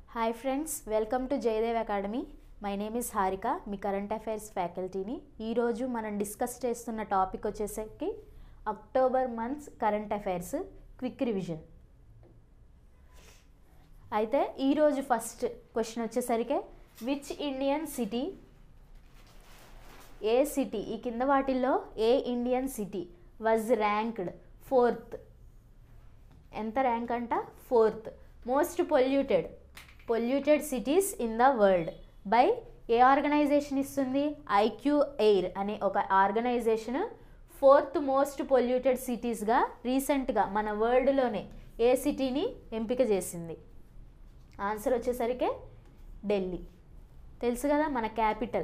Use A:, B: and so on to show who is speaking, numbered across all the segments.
A: hi friends welcome to Jayadev academy my name is Harika మీ current affairs ఫ్యాకల్టీని ఈరోజు మనం డిస్కస్ చేస్తున్న టాపిక్ వచ్చేసరికి October months current affairs quick revision అయితే ఈరోజు ఫస్ట్ క్వశ్చన్ వచ్చేసరికి విచ్ ఇండియన్ సిటీ ఏ సిటీ ఈ కింద వాటిల్లో ఏ Indian city was ranked fourth ఎంత ర్యాంక్ అంట fourth most polluted polluted cities in the world by a organization ఇస్తుంది ఐక్యూ ఎయిర్ అనే ఒక ఆర్గనైజేషన్ ఫోర్త్ మోస్ట్ పొల్యూటెడ్ సిటీస్గా రీసెంట్గా మన వరల్డ్లోనే ఏ సిటీని ఎంపిక చేసింది ఆన్సర్ వచ్చేసరికి ఢిల్లీ తెలుసు కదా మన క్యాపిటల్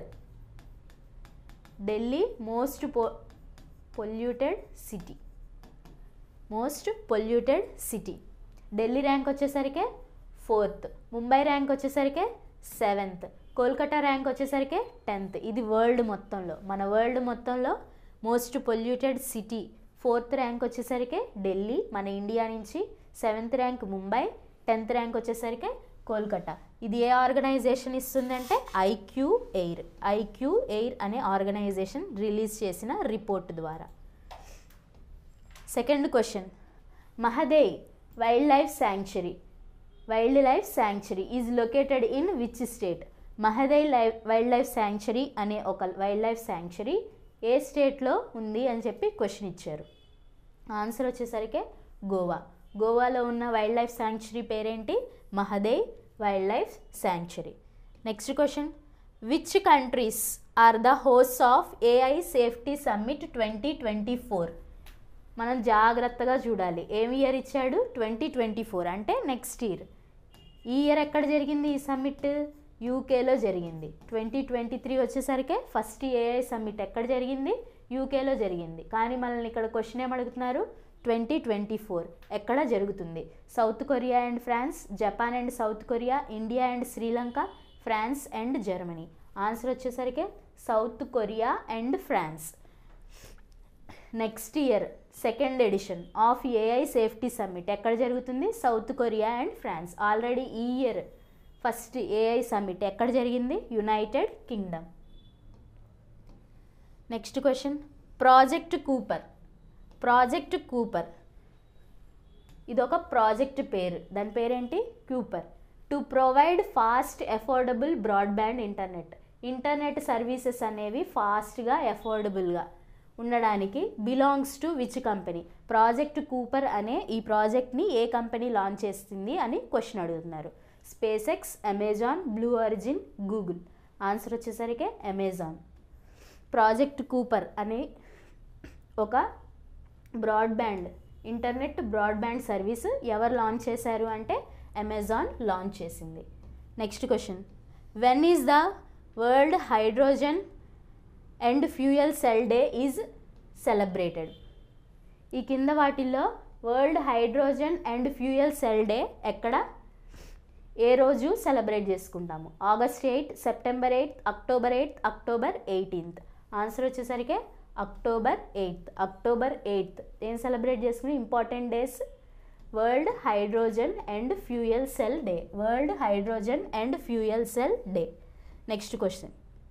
A: ఢిల్లీ మోస్ట్ పొ polluted city most polluted city Delhi rank వచ్చేసరికి ఫోర్త్ ముంబై ర్యాంక్ వచ్చేసరికి సెవెంత్ కోల్కతా ర్యాంక్ వచ్చేసరికి టెన్త్ ఇది వరల్డ్ మొత్తంలో మన వరల్డ్ మొత్తంలో most polluted city fourth rank వచ్చేసరికి ఢిల్లీ మన ఇండియా నుంచి seventh rank Mumbai tenth rank వచ్చేసరికి కోల్కతా ఇది ఏ ఆర్గనైజేషన్ ఇస్తుందంటే ఐక్యూ ఎయిర్ ఐక్యూ ఎయిర్ అనే ఆర్గనైజేషన్ రిలీజ్ చేసిన రిపోర్ట్ ద్వారా second question Mahadei wildlife sanctuary wildlife sanctuary is located in which state Mahadei life wildlife sanctuary అనే ఒక వైల్డ్ లైఫ్ శాంక్చురీ ఏ స్టేట్లో ఉంది అని చెప్పి క్వశ్చన్ ఇచ్చారు ఆన్సర్ వచ్చేసరికి గోవా గోవాలో ఉన్న వైల్డ్ లైఫ్ శాంక్చురీ పేరేంటి Mahadei wildlife sanctuary next question which countries are the host of AI safety summit twenty twenty four మనం జాగ్రత్తగా చూడాలి ఏం ఇయర్ ఇచ్చాడు ట్వంటీ ట్వంటీ ఫోర్ అంటే నెక్స్ట్ ఇయర్ ఈ ఇయర్ ఎక్కడ జరిగింది ఈ సమ్మిట్ యూకేలో జరిగింది ట్వంటీ ట్వంటీ త్రీ వచ్చేసరికి ఫస్ట్ ఏఐ సమ్మిట్ ఎక్కడ జరిగింది యూకేలో జరిగింది కానీ మనల్ని ఇక్కడ క్వశ్చన్ ఏం అడుగుతున్నారు ట్వంటీ ట్వంటీ ఫోర్ ఎక్కడ జరుగుతుంది South Korea and France Japan and South Korea India and Sri Lanka France and Germany answer వచ్చేసరికి South Korea and France next year second edition of AI safety summit ఎక్కడ జరుగుతుంది South Korea and France already ఈ year first AI summit ఎక్కడ జరిగింది United Kingdom next question project Kuiper project Kuiper ఇది ఒక project పేరు దాని పేరేంటి Kuiper to provide fast affordable broadband internet internet services అనేవి ఫాస్ట్గా అఫోర్డబుల్గా ఉండడానికి belongs to which company project Kuiper అనే ఈ ప్రాజెక్ట్ని ఏ కంపెనీ లాంచ్ చేస్తుంది అని క్వశ్చన్ అడుగుతున్నారు SpaceX Amazon Blue Origin Google answer వచ్చేసరికి అమెజాన్ ప్రాజెక్ట్ కూపర్ అనే ఒక బ్రాడ్బ్యాండ్ ఇంటర్నెట్ బ్రాడ్బ్యాండ్ సర్వీస్ ఎవరు లాంచ్ చేశారు అంటే అమెజాన్ లాంచ్ చేసింది next question when is the world hydrogen and fuel cell day is celebrated ఈ కింద వాటిల్లో world hydrogen and fuel cell day ఎక్కడ ఏ రోజు సెలబ్రేట్ చేసుకుంటాము August eighth September eighth October eighth October eighteenth answer వచ్చేసరికి October eighth October eighth ఏం celebrate చేసుకుని important days world hydrogen and fuel cell day world hydrogen and fuel cell day next question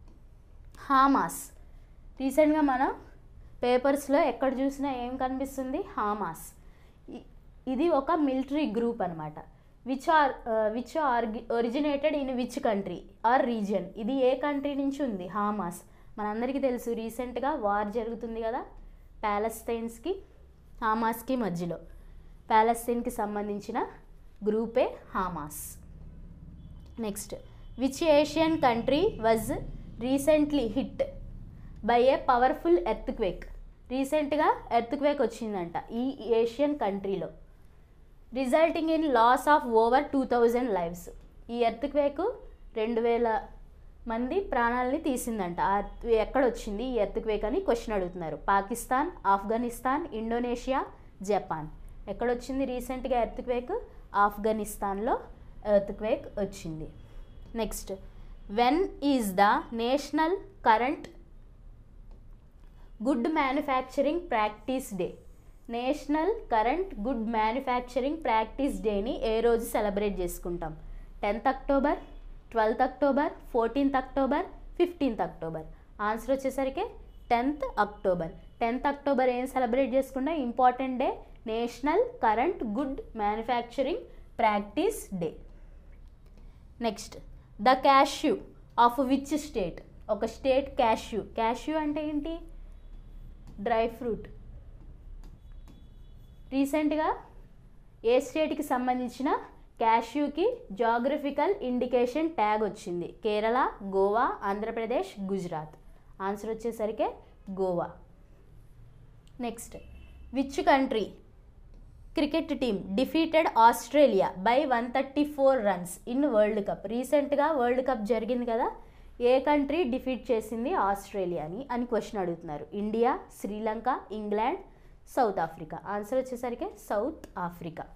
A: Hamas రీసెంట్గా మనం పేపర్స్లో ఎక్కడ చూసినా ఏం కనిపిస్తుంది హామాస్ ఇది ఒక మిలిటరీ గ్రూప్ అనమాట విచ్ ఆర్ విచ్ ఆర్గి originated in which country or region ఇది ఏ కంట్రీ నుంచి ఉంది హామాస్ మనందరికీ తెలుసు రీసెంట్గా వార్ జరుగుతుంది కదా ప్యాలెస్తైన్స్కి హామాస్కి మధ్యలో ప్యాలెస్తైన్కి సంబంధించిన గ్రూపే Hamas next which Asian country was recently hit by a powerful earthquake రీసెంట్గా ఎర్త్ క్వేక్ వచ్చిందంట ఈ ఏషియన్ కంట్రీలో resulting in loss of over two thousand lives ఈ ఎర్త్ క్వేక్ రెండు వేల మంది ప్రాణాలని తీసిందంట ఎక్కడ వచ్చింది ఈ ఎర్త్ క్వేక్ అని క్వశ్చన్ అడుగుతున్నారు పాకిస్తాన్ ఆఫ్ఘనిస్తాన్ ఇండోనేషియా జపాన్ ఎక్కడొచ్చింది రీసెంట్గా ఎర్త్ క్వేక్ ఆఫ్ఘనిస్తాన్లో ఎర్త్ క్వేక్ వచ్చింది next when is the national current good manufacturing practice day national current good manufacturing ప్రాక్టీస్ డేని ఏ రోజు సెలబ్రేట్ చేసుకుంటాం tenth October twelfth October fourteenth October fifteenth October answer వచ్చేసరికి టెన్త్ అక్టోబర్ టెన్త్ అక్టోబర్ ఏం celebrate చేసుకున్నా important day national current good manufacturing practice day next the cashew of which state ఒక state cashew cashew అంటే ఏంటి dry fruit రీసెంట్గా ఏ స్టేట్కి సంబంధించిన క్యాష్యూకి geographical indication tag వచ్చింది కేరళ గోవా ఆంధ్రప్రదేశ్ గుజరాత్ ఆన్సర్ వచ్చేసరికి Goa next which country cricket team defeated Australia by one thirty four runs in world cup రీసెంట్గా world cup జరిగింది కదా ఏ కంట్రీ డిఫీట్ చేసింది ఆస్ట్రేలియాని అని క్వశ్చన్ అడుగుతున్నారు India Sri Lanka England South Africa answer వచ్చేసరికి South Africa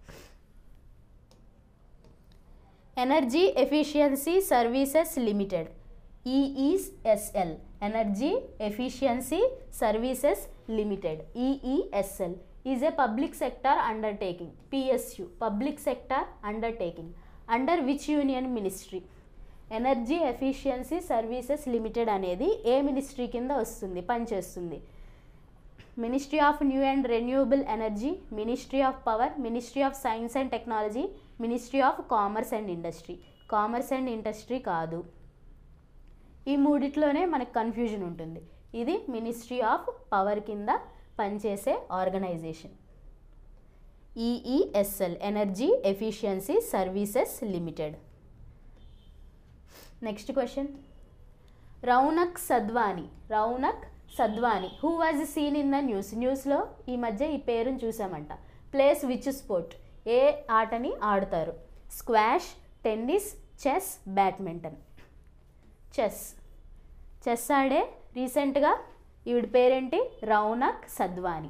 A: energy efficiency services limited EESL energy efficiency services limited EESL is a public sector undertaking PSU public sector undertaking under which union ministry energy efficiency services limited అనేది ఏ ministry కింద వస్తుంది పనిచేస్తుంది ministry of new and renewable energy ministry of power ministry of science and technology ministry of commerce and industry commerce and industry కాదు ఈ మూడిట్లోనే మనకు confusion ఉంటుంది ఇది మినిస్ట్రీ ఆఫ్ పవర్ కింద పనిచేసే organisation EESL energy efficiency services limited next question Raunak Sadhwani Raunak Sadhwani who was seen in the news న్యూస్లో ఈ మధ్య ఈ పేరుని చూసామంట ప్లేస్ విచ్ స్పోర్ట్ ఏ ఆటని ఆడతారు squash tennis chess badminton chess chess ఆడే రీసెంట్గా ఈవిడ పేరేంటి Raunak Sadhwani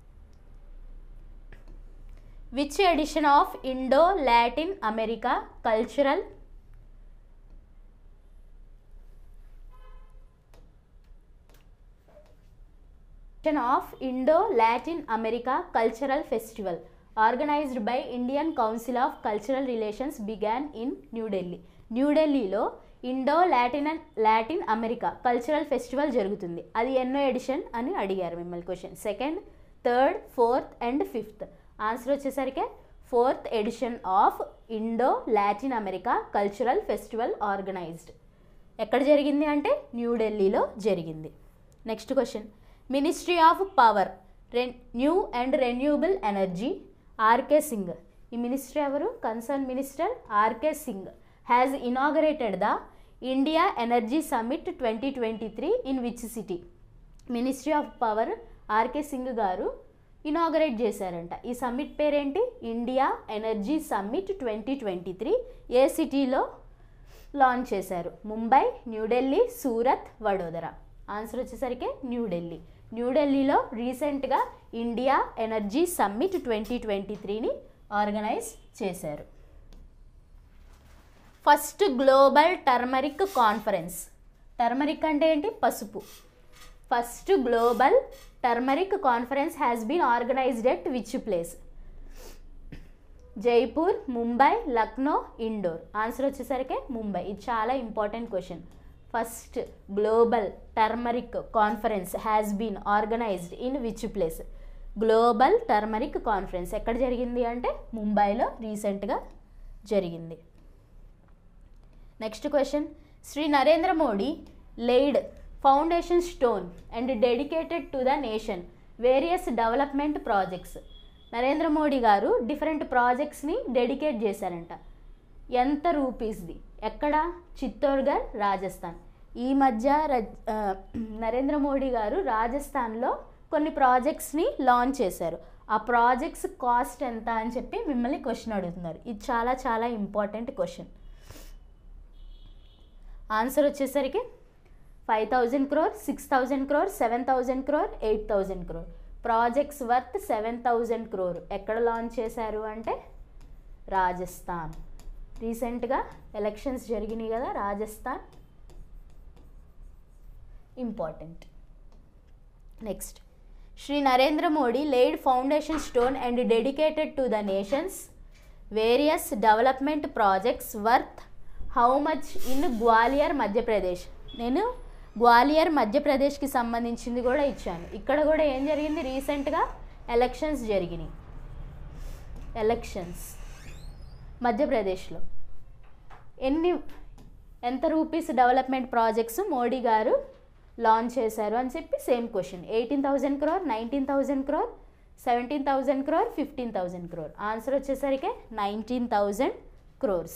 A: which edition of Indo Latin America cultural of Indo Latin America cultural festival organised by Indian council of cultural relations began in New Delhi న్యూఢిల్లీలో Indo Latin Latin America cultural festival జరుగుతుంది అది ఎన్నో edition అని అడిగారు మిమ్మల్ని question second third fourth and fifth answer వచ్చేసరికి fourth edition of Indo Latin America cultural festival organised ఎక్కడ జరిగింది అంటే న్యూఢిల్లీలో జరిగింది next question ministry of power రెన్ new and renewable energy RK Singh ఈ మినిస్టర్ ఎవరు concern minister RK Singh has inaugurated the India energy summit twenty twenty three in which city ministry of power RK Singh garu inaugurate చేశారంట ఈ సమ్మిట్ పేరేంటి India energy summit twenty twenty three ఏ సిటీలో launch చేశారు Mumbai New Delhi Surat Vadodara answer వచ్చేసరికి న్యూఢిల్లీ న్యూఢిల్లీలో రీసెంట్గా India energy summit twenty twenty త్రీని ఆర్గనైజ్ చేశారు first global turmeric conference turmeric అంటే ఏంటి పసుపు first global turmeric conference has been organised at which place Jaipur Mumbai Lucknow Indore answer వచ్చేసరికి ముంబై ఇది చాలా important question first global turmeric conference has been organised in which place global turmeric conference ఎక్కడ జరిగింది అంటే ముంబైలో రీసెంట్గా జరిగింది next question Shri Narendra Modi laid foundation stone and dedicated to the nation various development projects Narendra Modi garu different ప్రాజెక్ట్స్ని dedicate చేశారంట ఎంత రూపీస్ది ఎక్కడ చిత్తోర్గఢ్ రాజస్థాన్ ఈ మధ్య ర- ఆ, నరేంద్ర మోడీ గారు రాజస్థాన్లో కొన్ని ప్రాజెక్ట్స్ని లాంచ్ చేశారు ఆ ప్రాజెక్ట్స్ కాస్ట్ ఎంత అని చెప్పి మిమ్మల్ని క్వశ్చన్ అడుగుతున్నారు ఇది చాలా చాలా ఇంపార్టెంట్ క్వశ్చన్ ఆన్సర్ వచ్చేసరికి five thousand crore six thousand crore seven thousand crore eight thousand crore projects worth seven thousand crore ఎక్కడ లాంచ్ చేశారు అంటే రాజస్థాన్ రీసెంట్గా ఎలక్షన్స్ జరిగినాయి కదా Rajasthan important next Shri Narendra Modi laid foundation stone and dedicated to the nations various development projects worth how much in Gwalior Madhya Pradesh నేను గ్వాలియర్ మధ్యప్రదేశ్కి సంబంధించింది కూడా ఇచ్చాను ఇక్కడ కూడా ఏం జరిగింది రీసెంట్గా ఎలక్షన్స్ జరిగినాయి ఎలక్షన్స్ మధ్యప్రదేశ్లో ఎన్ని ఎంత రూపీస్ డెవలప్మెంట్ ప్రాజెక్ట్స్ మోడీ గారు లాంచ్ చేశారు అని చెప్పి same question eighteen thousand crore nineteen thousand crore seventeen thousand crore fifteen thousand crore answer వచ్చేసరికి nineteen thousand crores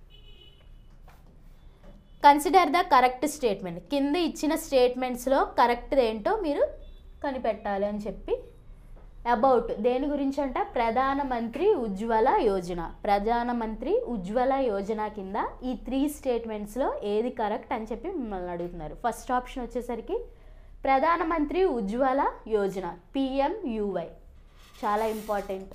A: consider the correct statement కింద ఇచ్చిన స్టేట్మెంట్స్లో కరెక్ట్ ఏంటో మీరు కనిపెట్టాలి అని చెప్పి అబౌట్ దేని గురించి అంట ప్రధానమంత్రి ఉజ్వల యోజన ప్రధానమంత్రి ఉజ్వల యోజన కింద ఈ త్రీ స్టేట్మెంట్స్లో ఏది కరెక్ట్ అని చెప్పి మిమ్మల్ని అడుగుతున్నారు ఫస్ట్ ఆప్షన్ వచ్చేసరికి ప్రధానమంత్రి ఉజ్వల యోజన పిఎంయువై చాలా important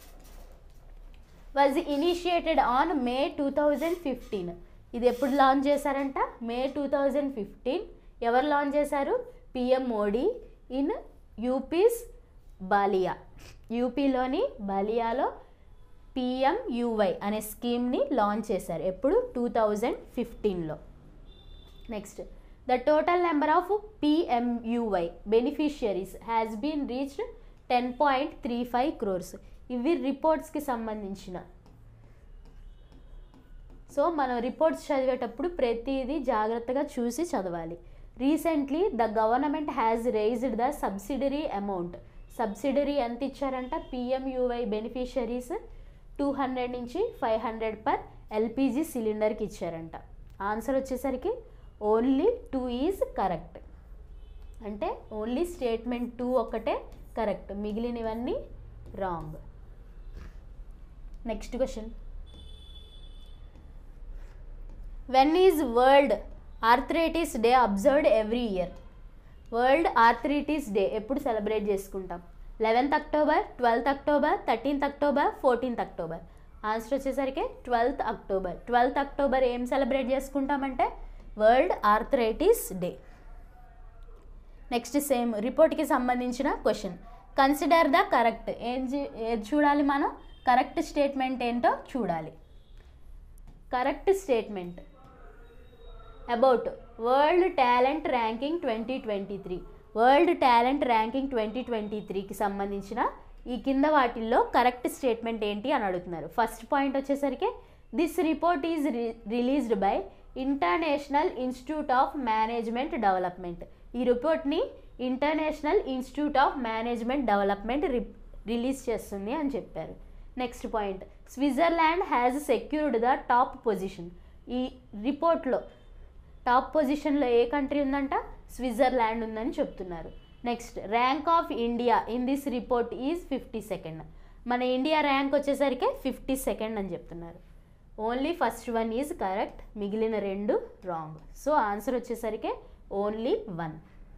A: was initiated on May two thousand fifteen ఇది ఎప్పుడు లాంచ్ చేశారంట మే టూ థౌజండ్ ఫిఫ్టీన్ ఎవరు లాంచ్ చేశారు PM Modi in UP's Ballia యూపీలోని బాలియాలో పిఎంయువై అనే స్కీమ్ని లాంచ్ చేశారు ఎప్పుడు టూ థౌజండ్ ఫిఫ్టీన్లో next the total number of PMUY beneficiaries has been reached ten point three five crores ఇవి రిపోర్ట్స్కి సంబంధించిన సో మనం రిపోర్ట్స్ చదివేటప్పుడు ప్రతిదీ జాగ్రత్తగా చూసి చదవాలి recently the government has raised the subsidiary amount subsidiary ఎంత ఇచ్చారంట పిఎంయువై బెనిఫిషరీస్ టూ హండ్రెడ్ నుంచి ఫైవ్ హండ్రెడ్ పర్ ఎల్పిజి సిలిండర్కి ఇచ్చారంట ఆన్సర్ వచ్చేసరికి ఓన్లీ టూ ఈజ్ కరెక్ట్ అంటే ఓన్లీ స్టేట్మెంట్ టూ ఒక్కటే కరెక్ట్ మిగిలినవన్నీ wrong next question when is world arthritis day observed every year world arthritis day ఎప్పుడు celebrate చేసుకుంటాం eleventh October twelfth October thirteenth October fourteenth October answer వచ్చేసరికి twelfth October twelfth October ఏం celebrate చేసుకుంటామంటే world arthritis day next same రిపోర్ట్కి సంబంధించిన question consider the correct ఏం చూ- ఏది చూడాలి మనం కరెక్ట్ స్టేట్మెంట్ ఏంటో చూడాలి correct statement about world talent ranking twenty twenty three world talent ranking twenty twenty త్రీకి సంబంధించిన ఈ కింద వాటిల్లో కరెక్ట్ స్టేట్మెంట్ ఏంటి అని అడుగుతున్నారు ఫస్ట్ పాయింట్ వచ్చేసరికి this report is released by international institute of management development ఈ రిపోర్ట్ని international institute of management development రి రిలీజ్ చేస్తుంది అని చెప్పారు next point Switzerland has secured the top position ఈ రిపోర్ట్లో టాప్ పొజిషన్లో ఏ కంట్రీ ఉందంట స్విట్జర్లాండ్ ఉందని చెప్తున్నారు next rank of India in this report is fifty second మన ఇండియా ర్యాంక్ వచ్చేసరికి ఫిఫ్టీ సెకండ్ అని చెప్తున్నారు only first one is correct మిగిలిన రెండు రాంగ్ సో ఆన్సర్ వచ్చేసరికి ఓన్లీ వన్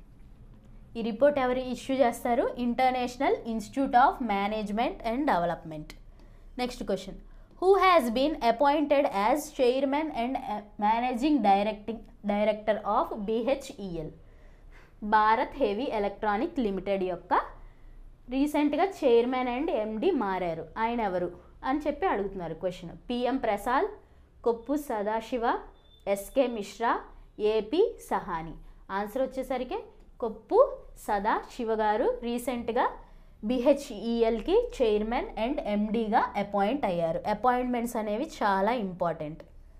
A: ఈ రిపోర్ట్ ఎవరు ఇష్యూ చేస్తారు international institute of management and development next question who has been appointed as chairman and managing directing director of BHEL Bharat heavy electronic limited యొక్క రీసెంట్గా chairman and MD మారారు ఆయన ఎవరు అని చెప్పి అడుగుతున్నారు క్వశ్చన్ పిఎం ప్రసాద్ కొప్పు సదాశివ ఎస్కే మిశ్రా ఏపీ సహాని ఆన్సర్ వచ్చేసరికి కొప్పు సదా శివ గారు రీసెంట్గా బిహెచ్ఈఎల్కి చైర్మన్ అండ్ ఎండీగా అపాయింట్ అయ్యారు అపాయింట్మెంట్స్ అనేవి చాలా ఇంపార్టెంట్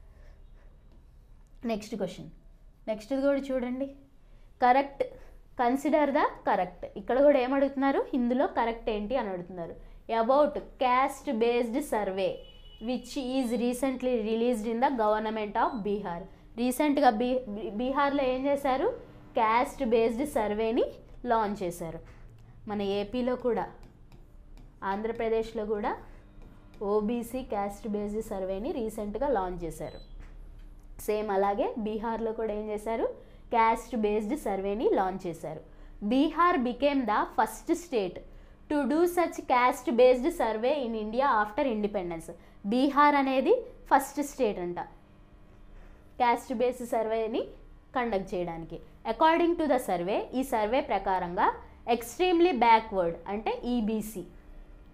A: నెక్స్ట్ క్వశ్చన్ నెక్స్ట్ కూడా చూడండి కరెక్ట్ కన్సిడర్ ద కరెక్ట్ ఇక్కడ కూడా ఏమడుగుతున్నారు ఇందులో కరెక్ట్ ఏంటి అని అడుగుతున్నారు about caste based survey which is recently released in the government of Bihar రీసెంట్గా బీ బీహార్లో ఏం చేశారు క్యాస్ట్ బేస్డ్ సర్వేని లాంచ్ చేశారు మన ఏపీలో కూడా ఆంధ్రప్రదేశ్లో కూడా ఓబీసీ క్యాస్ట్ బేస్డ్ సర్వేని రీసెంట్గా లాంచ్ చేశారు సేమ్ అలాగే బీహార్లో కూడా ఏం చేశారు క్యాస్ట్ బేస్డ్ సర్వేని లాంచ్ చేశారు Bihar became the first state to do such caste based survey in India after independence Bihar అనేది ఫస్ట్ స్టేట్ అంట క్యాస్ట్ బేస్డ్ సర్వేని కండక్ట్ చేయడానికి అకార్డింగ్ టు ద సర్వే ఈ సర్వే ప్రకారంగా ఎక్స్ట్రీమ్లీ బ్యాక్వర్డ్ అంటే EBC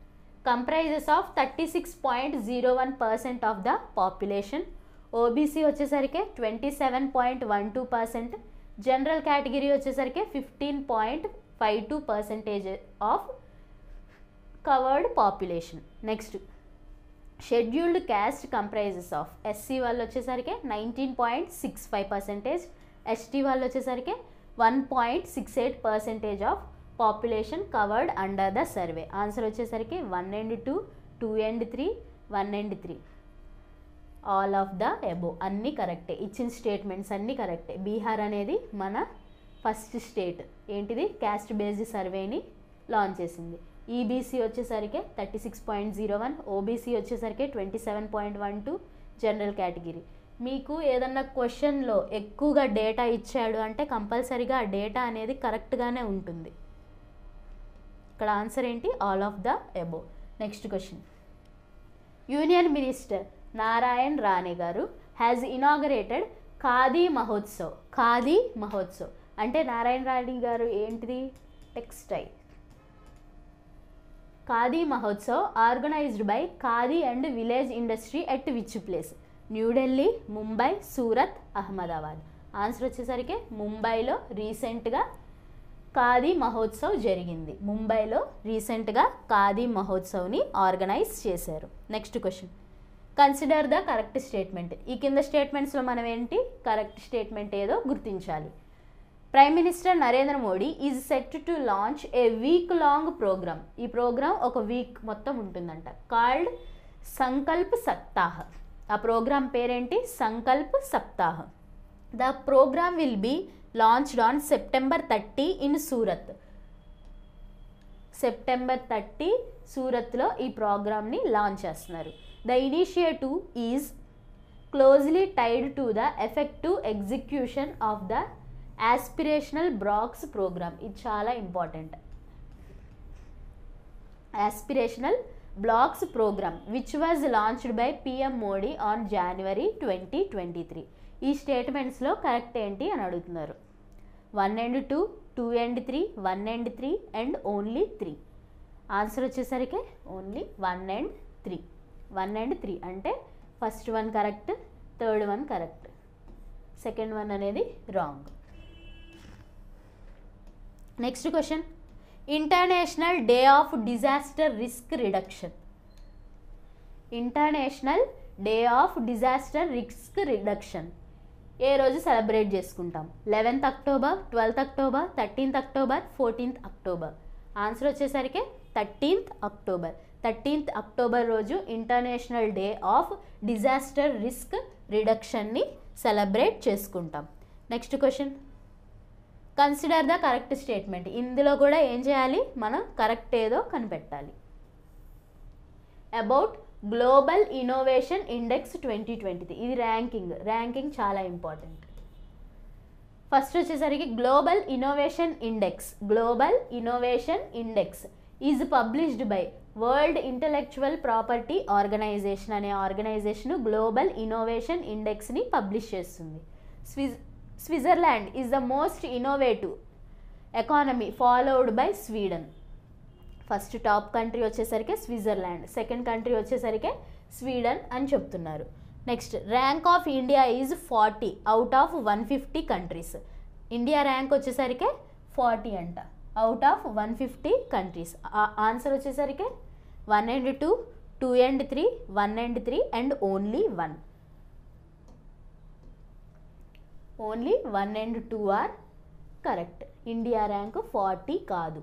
A: comprises of thirty six point zero one percent of the population OBC వచ్చేసరికి twenty seven point one two percent general category వచ్చేసరికి fifteen point five two percentage of covered population next scheduled caste comprises of SC వాళ్ళు వచ్చేసరికి nineteen point six five percentage ST వాళ్ళు వచ్చేసరికి one point six eight percentage of population covered under the survey answer వచ్చేసరికి one and two two and three one and three all of the above అన్నీ కరెక్టే ఇచ్చిన statements అన్నీ కరెక్టే బీహార్ అనేది మన ఫస్ట్ స్టేట్ ఏంటిది క్యాస్ట్ బేస్డ్ సర్వేని లాంచ్ చేసింది ఈబీసీ వచ్చేసరికి thirty six point zero one OBC వచ్చేసరికి twenty seven point one two general category మీకు ఏదన్నా క్వశ్చన్లో ఎక్కువగా డేటా ఇచ్చాడు అంటే కంపల్సరీగా ఆ డేటా అనేది కరెక్ట్గానే ఉంటుంది ఇక్కడ ఆన్సర్ ఏంటి all of the above next question union minister Narayan Rane garu has inaugurated Khadi Mahotsav Khadi Mahotsav అంటే నారాయణ రాణి గారు ఏంటిది textile Khadi Mahotsav organised by Khadi and village industry at which place New Delhi Mumbai Surat Ahmedabad answer వచ్చేసరికి ముంబైలో రీసెంట్గా ఖాదీ మహోత్సవ్ జరిగింది ముంబైలో రీసెంట్గా ఖాదీ మహోత్సవ్ని ఆర్గనైజ్ చేశారు next question consider the correct statement ఈ కింద స్టేట్మెంట్స్లో మనం ఏంటి కరెక్ట్ స్టేట్మెంట్ ఏదో గుర్తించాలి prime minister Narendra Modi is set to launch a week long programme ఈ ప్రోగ్రామ్ ఒక వీక్ మొత్తం ఉంటుందంట కాల్డ్ సంకల్ప్ సప్తాహ్ ఆ ప్రోగ్రామ్ పేరేంటి Sankalp Saptah the programme will be launched on September thirty in Surat September thirty సూరత్లో ఈ ప్రోగ్రామ్ని లాంచ్ చేస్తున్నారు the initiative is closely tied to the effective execution of the aspirational blocks programme ఇది చాలా important aspirational blocks programme which was launched by PM Modi on January twenty twenty three ఈ స్టేట్మెంట్స్లో correct ఏంటి అని అడుగుతున్నారు one and two two and three one and three and only three answer వచ్చేసరికి only one and three one and three అంటే first one correct third one correct second one అనేది wrong next question international day of disaster risk reduction international day of disaster risk reduction ఏ రోజు celebrate చేసుకుంటాం eleventh October twelfth October thirteenth October fourteenth October answer వచ్చేసరికి thirteenth October thirteenth October రోజు international day of disaster risk రిడక్షన్ని celebrate చేసుకుంటాం next question consider the correct statement ఇందులో కూడా ఏం చేయాలి మనం కరెక్ట్ ఏదో కనిపెట్టాలి about global innovation index twenty twenty ఇది ర్యాంకింగ్ ర్యాంకింగ్ చాలా ఇంపార్టెంట్ ఫస్ట్ వచ్చేసరికి global innovation index global innovation index is published by world intellectual property organisation అనే ఆర్గనైజేషన్ గ్లోబల్ ఇన్నోవేషన్ ఇండెక్స్ని పబ్లిష్ చేస్తుంది Swiss Switzerland is the most innovative economy followed by Sweden first top country వచ్చేసరికి Switzerland second country వచ్చేసరికి Sweden అని చెప్తున్నారు next rank of India is forty out of one fifty countries India rank వచ్చేసరికి forty అంట out of one fifty countries answer వచ్చేసరికి one and two two and three one and three and only one only one and two are correct India rank forty కాదు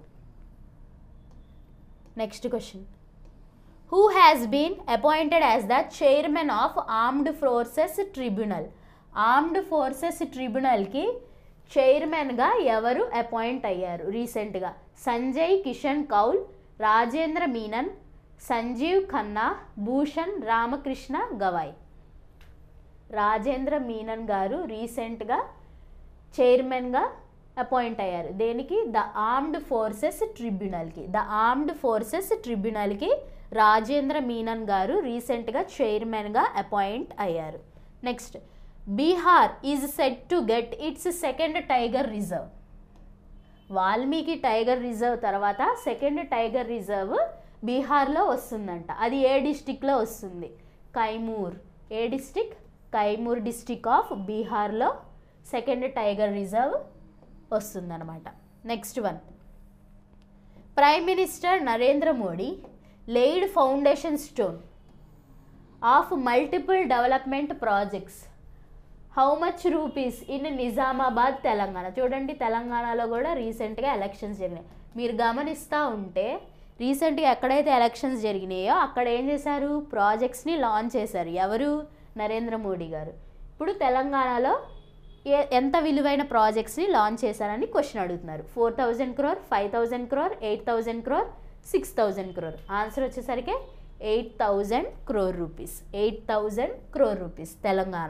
A: next question who has been appointed as the chairman of armed forces tribunal armed forces ట్రిబ్యునల్కి చైర్మన్గా ఎవరు appoint అయ్యారు రీసెంట్గా సంజయ్ కిషన్ కౌల్ రాజేంద్ర మీనన్ సంజీవ్ ఖన్నా భూషణ్ రామకృష్ణ గవాయ్ రాజేంద్ర మీనన్ గారు రీసెంట్గా చైర్మన్గా appoint అయ్యారు దేనికి ద ఆర్మ్డ్ ఫోర్సెస్ ట్రిబ్యునల్కి ద ఆర్మ్డ్ ఫోర్సెస్ ట్రిబ్యునల్కి రాజేంద్ర మీనన్ గారు రీసెంట్గా చైర్మన్గా అపాయింట్ అయ్యారు next Bihar is set to get its second tiger reserve Valmiki tiger reserve తర్వాత సెకండ్ టైగర్ రిజర్వ్ బీహార్లో వస్తుందంట అది ఏ డిస్టిక్లో వస్తుంది కైమూర్ ఏ డిస్టిక్ కైమూర్ డిస్టిక్ ఆఫ్ బీహార్లో సెకండ్ టైగర్ రిజర్వ్ వస్తుందన్నమాట next one prime minister Narendra Modi laid foundation stone of multiple development projects how much rupees in Nizamabad Telangana చూడండి తెలంగాణలో కూడా రీసెంట్గా ఎలక్షన్స్ జరిగినాయి మీరు గమనిస్తూ ఉంటే రీసెంట్గా ఎక్కడైతే ఎలక్షన్స్ జరిగినాయో అక్కడ ఏం చేశారు ప్రాజెక్ట్స్ని లాంచ్ చేశారు ఎవరు నరేంద్ర మోడీ గారు ఇప్పుడు తెలంగాణలో ఏ ఎంత విలువైన ప్రాజెక్ట్స్ని లాంచ్ చేశారని క్వశ్చన్ అడుగుతున్నారు four thousand crore five thousand crore eight thousand crore six thousand crore answer వచ్చేసరికి eight thousand crore rupees eight thousand crore rupees Telangana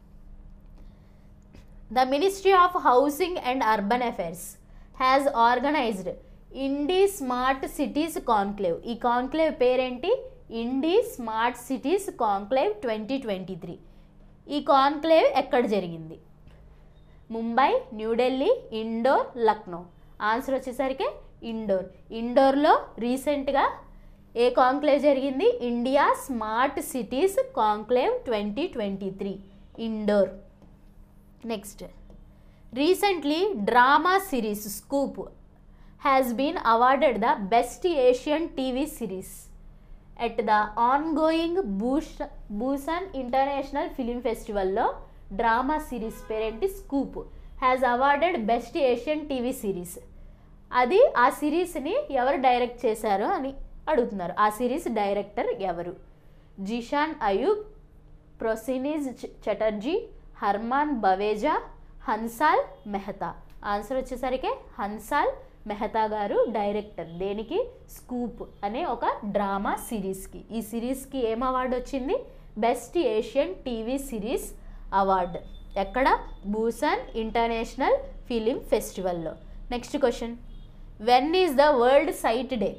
A: the ministry of housing and urban affairs has organised India smart cities conclave ఈ కాన్క్లేవ్ పేరేంటి India smart cities conclave twenty twenty three ఈ కాన్క్లేవ్ ఎక్కడ జరిగింది Mumbai New Delhi Indore Lucknow answer వచ్చేసరికి ఇండోర్ ఇండోర్లో రీసెంట్గా ఏ కాంక్లేవ్ జరిగింది India smart cities conclave twenty twenty three Indore next recently drama series Scoop has been awarded the best Asian TV series at the ongoing బూష్ బూసన్ ఇంటర్నేషనల్ ఫిలిం ఫెస్టివల్లో డ్రామా సిరీస్ పేరేంటి Scoop has awarded best Asian TV series అది ఆ సిరీస్ని ఎవరు direct చేశారు అని అడుగుతున్నారు ఆ సిరీస్ డైరెక్టర్ ఎవరు జిషాన్ అయూబ్ ప్రొసినీజ్ చటర్జీ హర్మాన్ బవేజా హన్సాల్ మెహతా ఆన్సర్ వచ్చేసరికి హన్సాల్ మెహతా గారు డైరెక్టర్ దేనికి స్కూప్ అనే ఒక డ్రామా సిరీస్కి ఈ సిరీస్కి ఏం అవార్డు వచ్చింది best Asian TV series award ఎక్కడ బూసన్ ఇంటర్నేషనల్ ఫిలిం ఫెస్టివల్లో next question when is the world sight day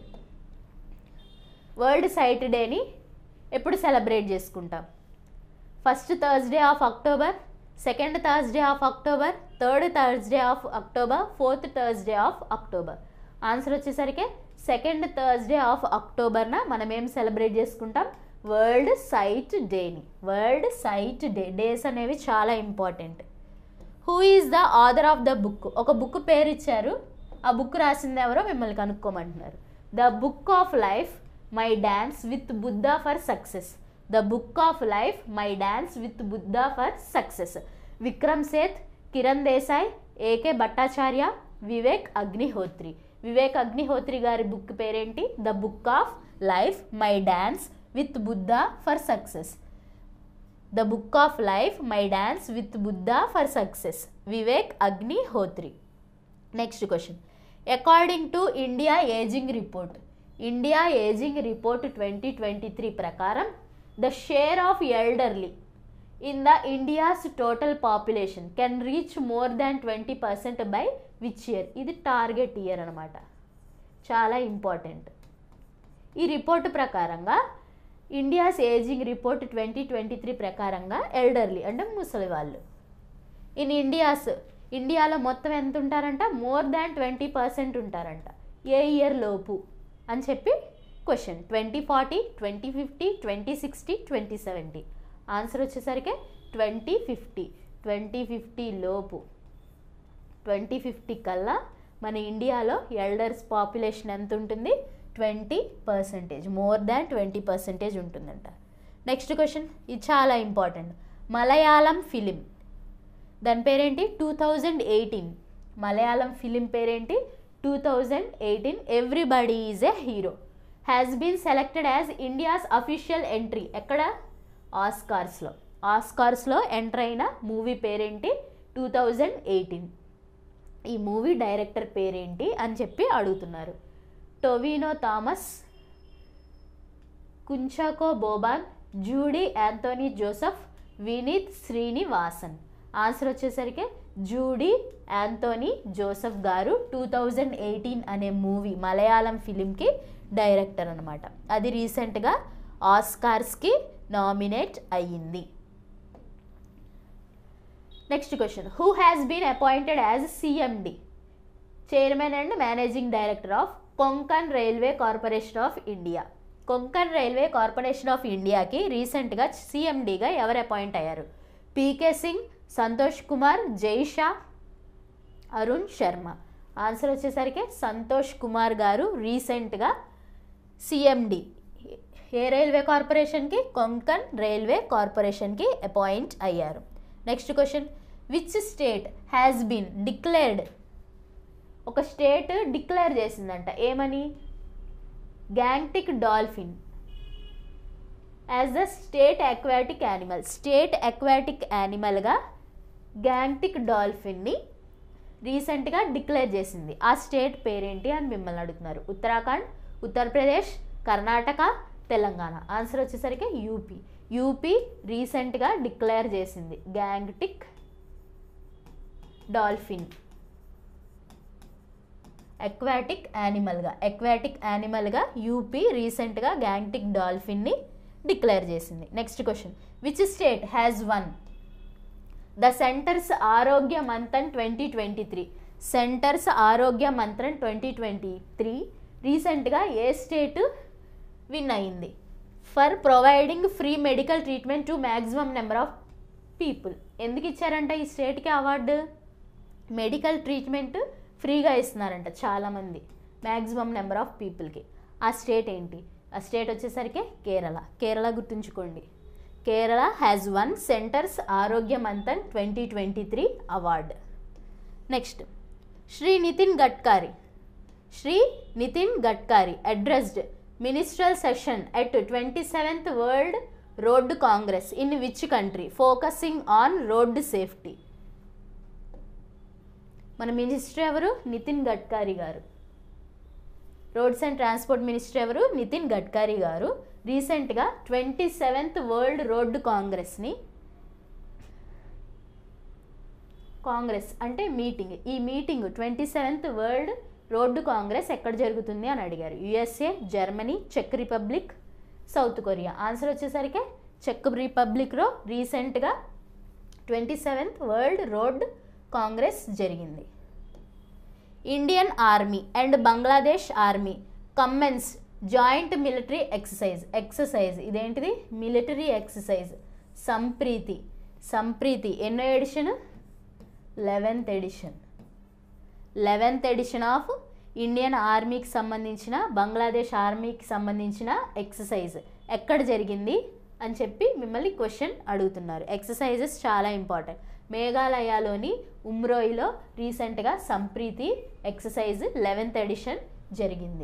A: world sight డేని ఎప్పుడు సెలబ్రేట్ చేసుకుంటాం first Thursday of October second Thursday of October third Thursday of October fourth Thursday of October answer వచ్చేసరికి second Thursday of అక్టోబర్న మనం ఏం celebrate చేసుకుంటాం world sight డేని world sight day days అనేవి చాలా important who is the author of the book ఒక book పేరు ఇచ్చారు ఆ బుక్ రాసింది ఎవరో మిమ్మల్ని కనుక్కోమంటున్నారు the book of life my dance with Buddha for success the book of life my dance with Buddha for success Vikram Seth Kiran Desai A K Bhattacharya Vivek Agnihotri Vivek Agnihotri గారి బుక్ పేరేంటి the book of life my dance with Buddha for success the book of life my dance with Buddha for success Vivek Agnihotri next question according to India ageing report India ageing report twenty twenty three ప్రకారం the share of elderly in the India's total population can reach more than twenty percent by which year ఇది target year అనమాట చాలా important ఈ report ప్రకారంగా India's ageing report twenty twenty three ప్రకారంగా elderly అంటే ముసలి వాళ్ళు ఇన్ ఇండియాస్ ఇండియాలో మొత్తం ఎంత ఉంటారంట మోర్ దాన్ ట్వంటీ పర్సెంట్ ఉంటారంట ఏ ఇయర్ లోపు అని చెప్పి question twenty forty twenty fifty twenty sixty twenty seventy answer వచ్చేసరికి ట్వంటీ ఫిఫ్టీ ట్వంటీ ఫిఫ్టీ లోపు ట్వంటీ ఫిఫ్టీ కల్లా మన ఇండియాలో ఎల్డర్స్ పాపులేషన్ ఎంత ఉంటుంది twenty percentage more than twenty percentage ఉంటుందంట నెక్స్ట్ క్వశ్చన్ ఇది చాలా ఇంపార్టెంట్ మలయాళం ఫిలిం దాని పేరేంటి two thousand eighteen Malayalam film పేరేంటి two thousand eighteen everybody is a hero has been selected as India's official entry ఎక్కడ ఆస్కార్స్లో ఆస్కార్స్లో ఎంటర్ అయిన మూవీ పేరేంటి టూ థౌజండ్ ఎయిటీన్ ఈ మూవీ డైరెక్టర్ పేరేంటి అని చెప్పి అడుగుతున్నారు టొవినో థామస్ కుంచాకో బోబాన్ జూడీ యాంథోనీ జోసఫ్ వినీత్ శ్రీనివాసన్ ఆన్సర్ వచ్చేసరికి జూడీ యాంథోనీ జోసఫ్ గారు టూ థౌజండ్ ఎయిటీన్ అనే మూవీ మలయాళం ఫిలింకి డైరెక్టర్ అనమాట అది రీసెంట్గా ఆస్కార్స్కి నామినేట్ అయ్యింది next question who has been appointed as CMD chairman and managing director of Konkan railway corporation of India Konkan railway corporation of ఇండియాకి రీసెంట్గా సీఎండీగా ఎవరు అపాయింట్ అయ్యారు పీకే సింగ్ సంతోష్ కుమార్ జైషా అరుణ్ శర్మ ఆన్సర్ వచ్చేసరికి సంతోష్ కుమార్ గారు రీసెంట్గా సిఎండి ఏ రైల్వే కార్పొరేషన్కి కొంకన్ రైల్వే కార్పొరేషన్కి అపాయింట్ అయ్యారు next question which state has been declared ఒక స్టేట్ డిక్లేర్ చేసిందంట ఏమని Gangetic dolphin as the state aquatic animal state aquatic యానిమల్గా గ్యాంగ్టిక్ డాల్ఫిన్ని రీసెంట్గా డిక్లేర్ చేసింది ఆ స్టేట్ పేరేంటి అని మిమ్మల్ని అడుగుతున్నారు ఉత్తరాఖండ్ ఉత్తరప్రదేశ్ కర్ణాటక తెలంగాణ ఆన్సర్ వచ్చేసరికి యూపీ యూపీ రీసెంట్గా డిక్లేర్ చేసింది గ్యాంగ్టిక్ డాల్ఫిన్ ఎక్వాటిక్ యానిమల్గా ఎక్వాటిక్ యానిమల్గా యూపీ రీసెంట్గా గ్యాంగ్టిక్ డాల్ఫిన్ని డిక్లేర్ చేసింది next question which state has won the centre's ఆరోగ్య Manthan twenty twenty three centre's Arogya మంత్రం ట్వంటీ ట్వంటీ త్రీ రీసెంట్గా ఏ స్టేట్ విన్ అయింది for providing free medical treatment to maximum number of people ఎందుకు ఇచ్చారంట ఈ స్టేట్కి అవార్డు మెడికల్ ట్రీట్మెంట్ ఫ్రీగా ఇస్తున్నారంట చాలామంది మ్యాక్సిమం నెంబర్ ఆఫ్ పీపుల్కి ఆ స్టేట్ ఏంటి ఆ స్టేట్ వచ్చేసరికి కేరళ కేరళ గుర్తుంచుకోండి కేరళ హ్యాజ్ వన్ సెంటర్స్ ఆరోగ్య Manthan twenty twenty three award next Shri Nitin Gadkari Shri Nitin Gadkari addressed ministerial session at twenty seventh world road congress in which country focusing on road safety మన మినిస్టర్ ఎవరు నితిన్ గడ్కరీ గారు రోడ్స్ అండ్ ట్రాన్స్పోర్ట్ మినిస్టర్ ఎవరు నితిన్ గడ్కరీ గారు రీసెంట్గా ట్వంటీ సెవెంత్ వరల్డ్ రోడ్డు కాంగ్రెస్ని కాంగ్రెస్ అంటే meeting ఈ meeting twenty seventh world road congress ఎక్కడ జరుగుతుంది అని అడిగారు యుఎస్ఏ జర్మనీ చెక్ రిపబ్లిక్ సౌత్ కొరియా ఆన్సర్ వచ్చేసరికి చెక్ రిపబ్లిక్లో రీసెంట్గా twenty seventh world road congress జరిగింది Indian army and Bangladesh army commence joint military exercise exercise ఇదేంటిది మిలిటరీ ఎక్సర్సైజ్ సంప్రీతి సంప్రీతి ఎన్నో edition eleventh edition eleventh edition of Indian ఆర్మీకి సంబంధించిన బంగ్లాదేశ్ ఆర్మీకి సంబంధించిన ఎక్సర్సైజ్ ఎక్కడ జరిగింది అని చెప్పి మిమ్మల్ని క్వశ్చన్ అడుగుతున్నారు ఎక్సర్సైజెస్ చాలా ఇంపార్టెంట్ మేఘాలయలోని ఉమ్రోయిలో రీసెంట్గా సంప్రీతి ఎక్సర్సైజ్ లెవెన్త్ ఎడిషన్ జరిగింది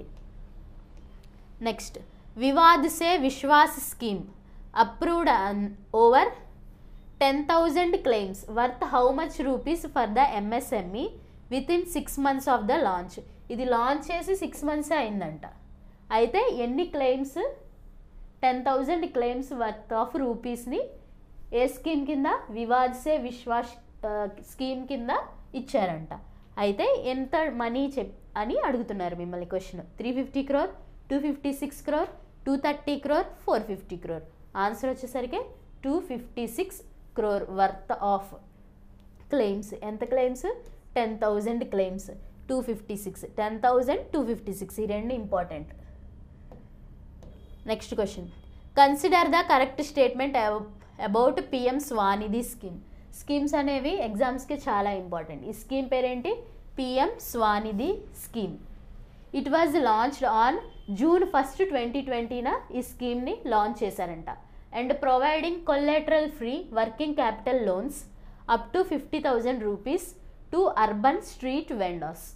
A: next Vivad Se Vishwas scheme approved over ten thousand claims worth how much rupees for the MSME within six months of the launch ఇది లాంచ్ చేసి సిక్స్ మంత్స్ అయిందంట అయితే ఎన్ని claims ten thousand claims worth of రూపీస్ని ఏ scheme కింద వివాద్ సే విశ్వాస్ ఆ, scheme కింద ఇచ్చారంట అయితే ఎంత మనీ చెప్ అని అడుగుతున్నారు మిమ్మల్ని question three fifty crore two fifty six crore two thirty crore four fifty crore answer వచ్చేసరికి two fifty six crore worth of claims ఎంత claims ten thousand claims two fifty six ten thousand two fifty six ఈ రెండు important next question consider the correct statement about PM SVANidhi scheme schemes అనేవి ఎగ్జామ్స్కి చాలా important ఈ scheme పేరేంటి PM SVANidhi scheme it was launched on June first twenty ట్వంటీన ఈ స్కీమ్ని లాంచ్ చేశారంట and providing collateral free working capital loans up to fifty thousand rupees to urban street vendors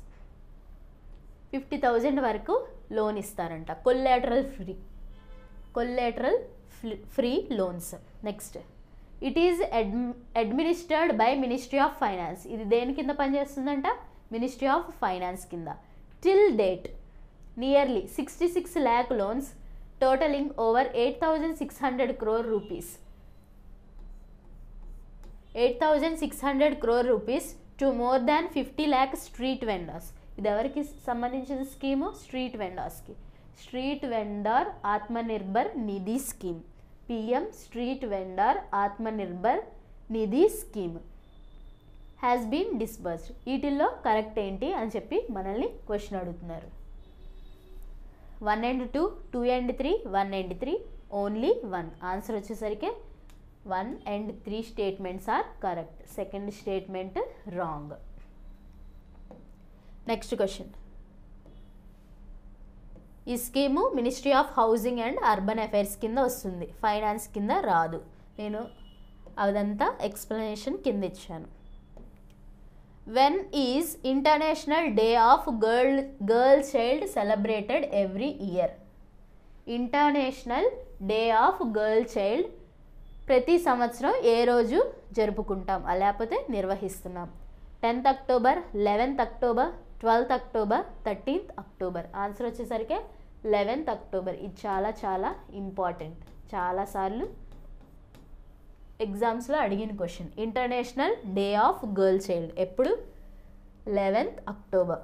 A: fifty thousand వరకు లోన్ ఇస్తారంట collateral free collateral free loans next it is ad administered by ministry of finance ఇది దేని కింద పనిచేస్తుందంట ministry of finance కింద till date nearly sixty six lakh loans totalling over eight thousand six hundred crore rupees eight thousand six hundred crore rupees to more than fifty lakh street vendors ఇది ఎవరికి సంబంధించిన scheme street వెండర్స్కి street vendor Atmanirbhar Nidhi scheme PM street vendor Atmanirbhar Nidhi scheme has been disbursed వీటిల్లో correct ఏంటి అని చెప్పి మనల్ని question అడుగుతున్నారు one and two two and three one and three only one answer వచ్చేసరికి one and three statements are correct second statement wrong next question ఈ scheme ministry of housing and urban affairs కింద వస్తుంది finance కింద రాదు నేను అదంతా explanation కింద ఇచ్చాను when is international day of girl girl child celebrated every year international day of girl child ప్రతి సంవత్సరం ఏ రోజు జరుపుకుంటాం లేకపోతే నిర్వహిస్తున్నాం tenth October eleventh October twelfth October thirteenth October answer వచ్చేసరికి లెవెన్త్ అక్టోబర్ ఇది చాలా చాలా ఇంపార్టెంట్ చాలాసార్లు ఎగ్జామ్స్లో అడిగిన question international day of girl child ఎప్పుడు eleventh October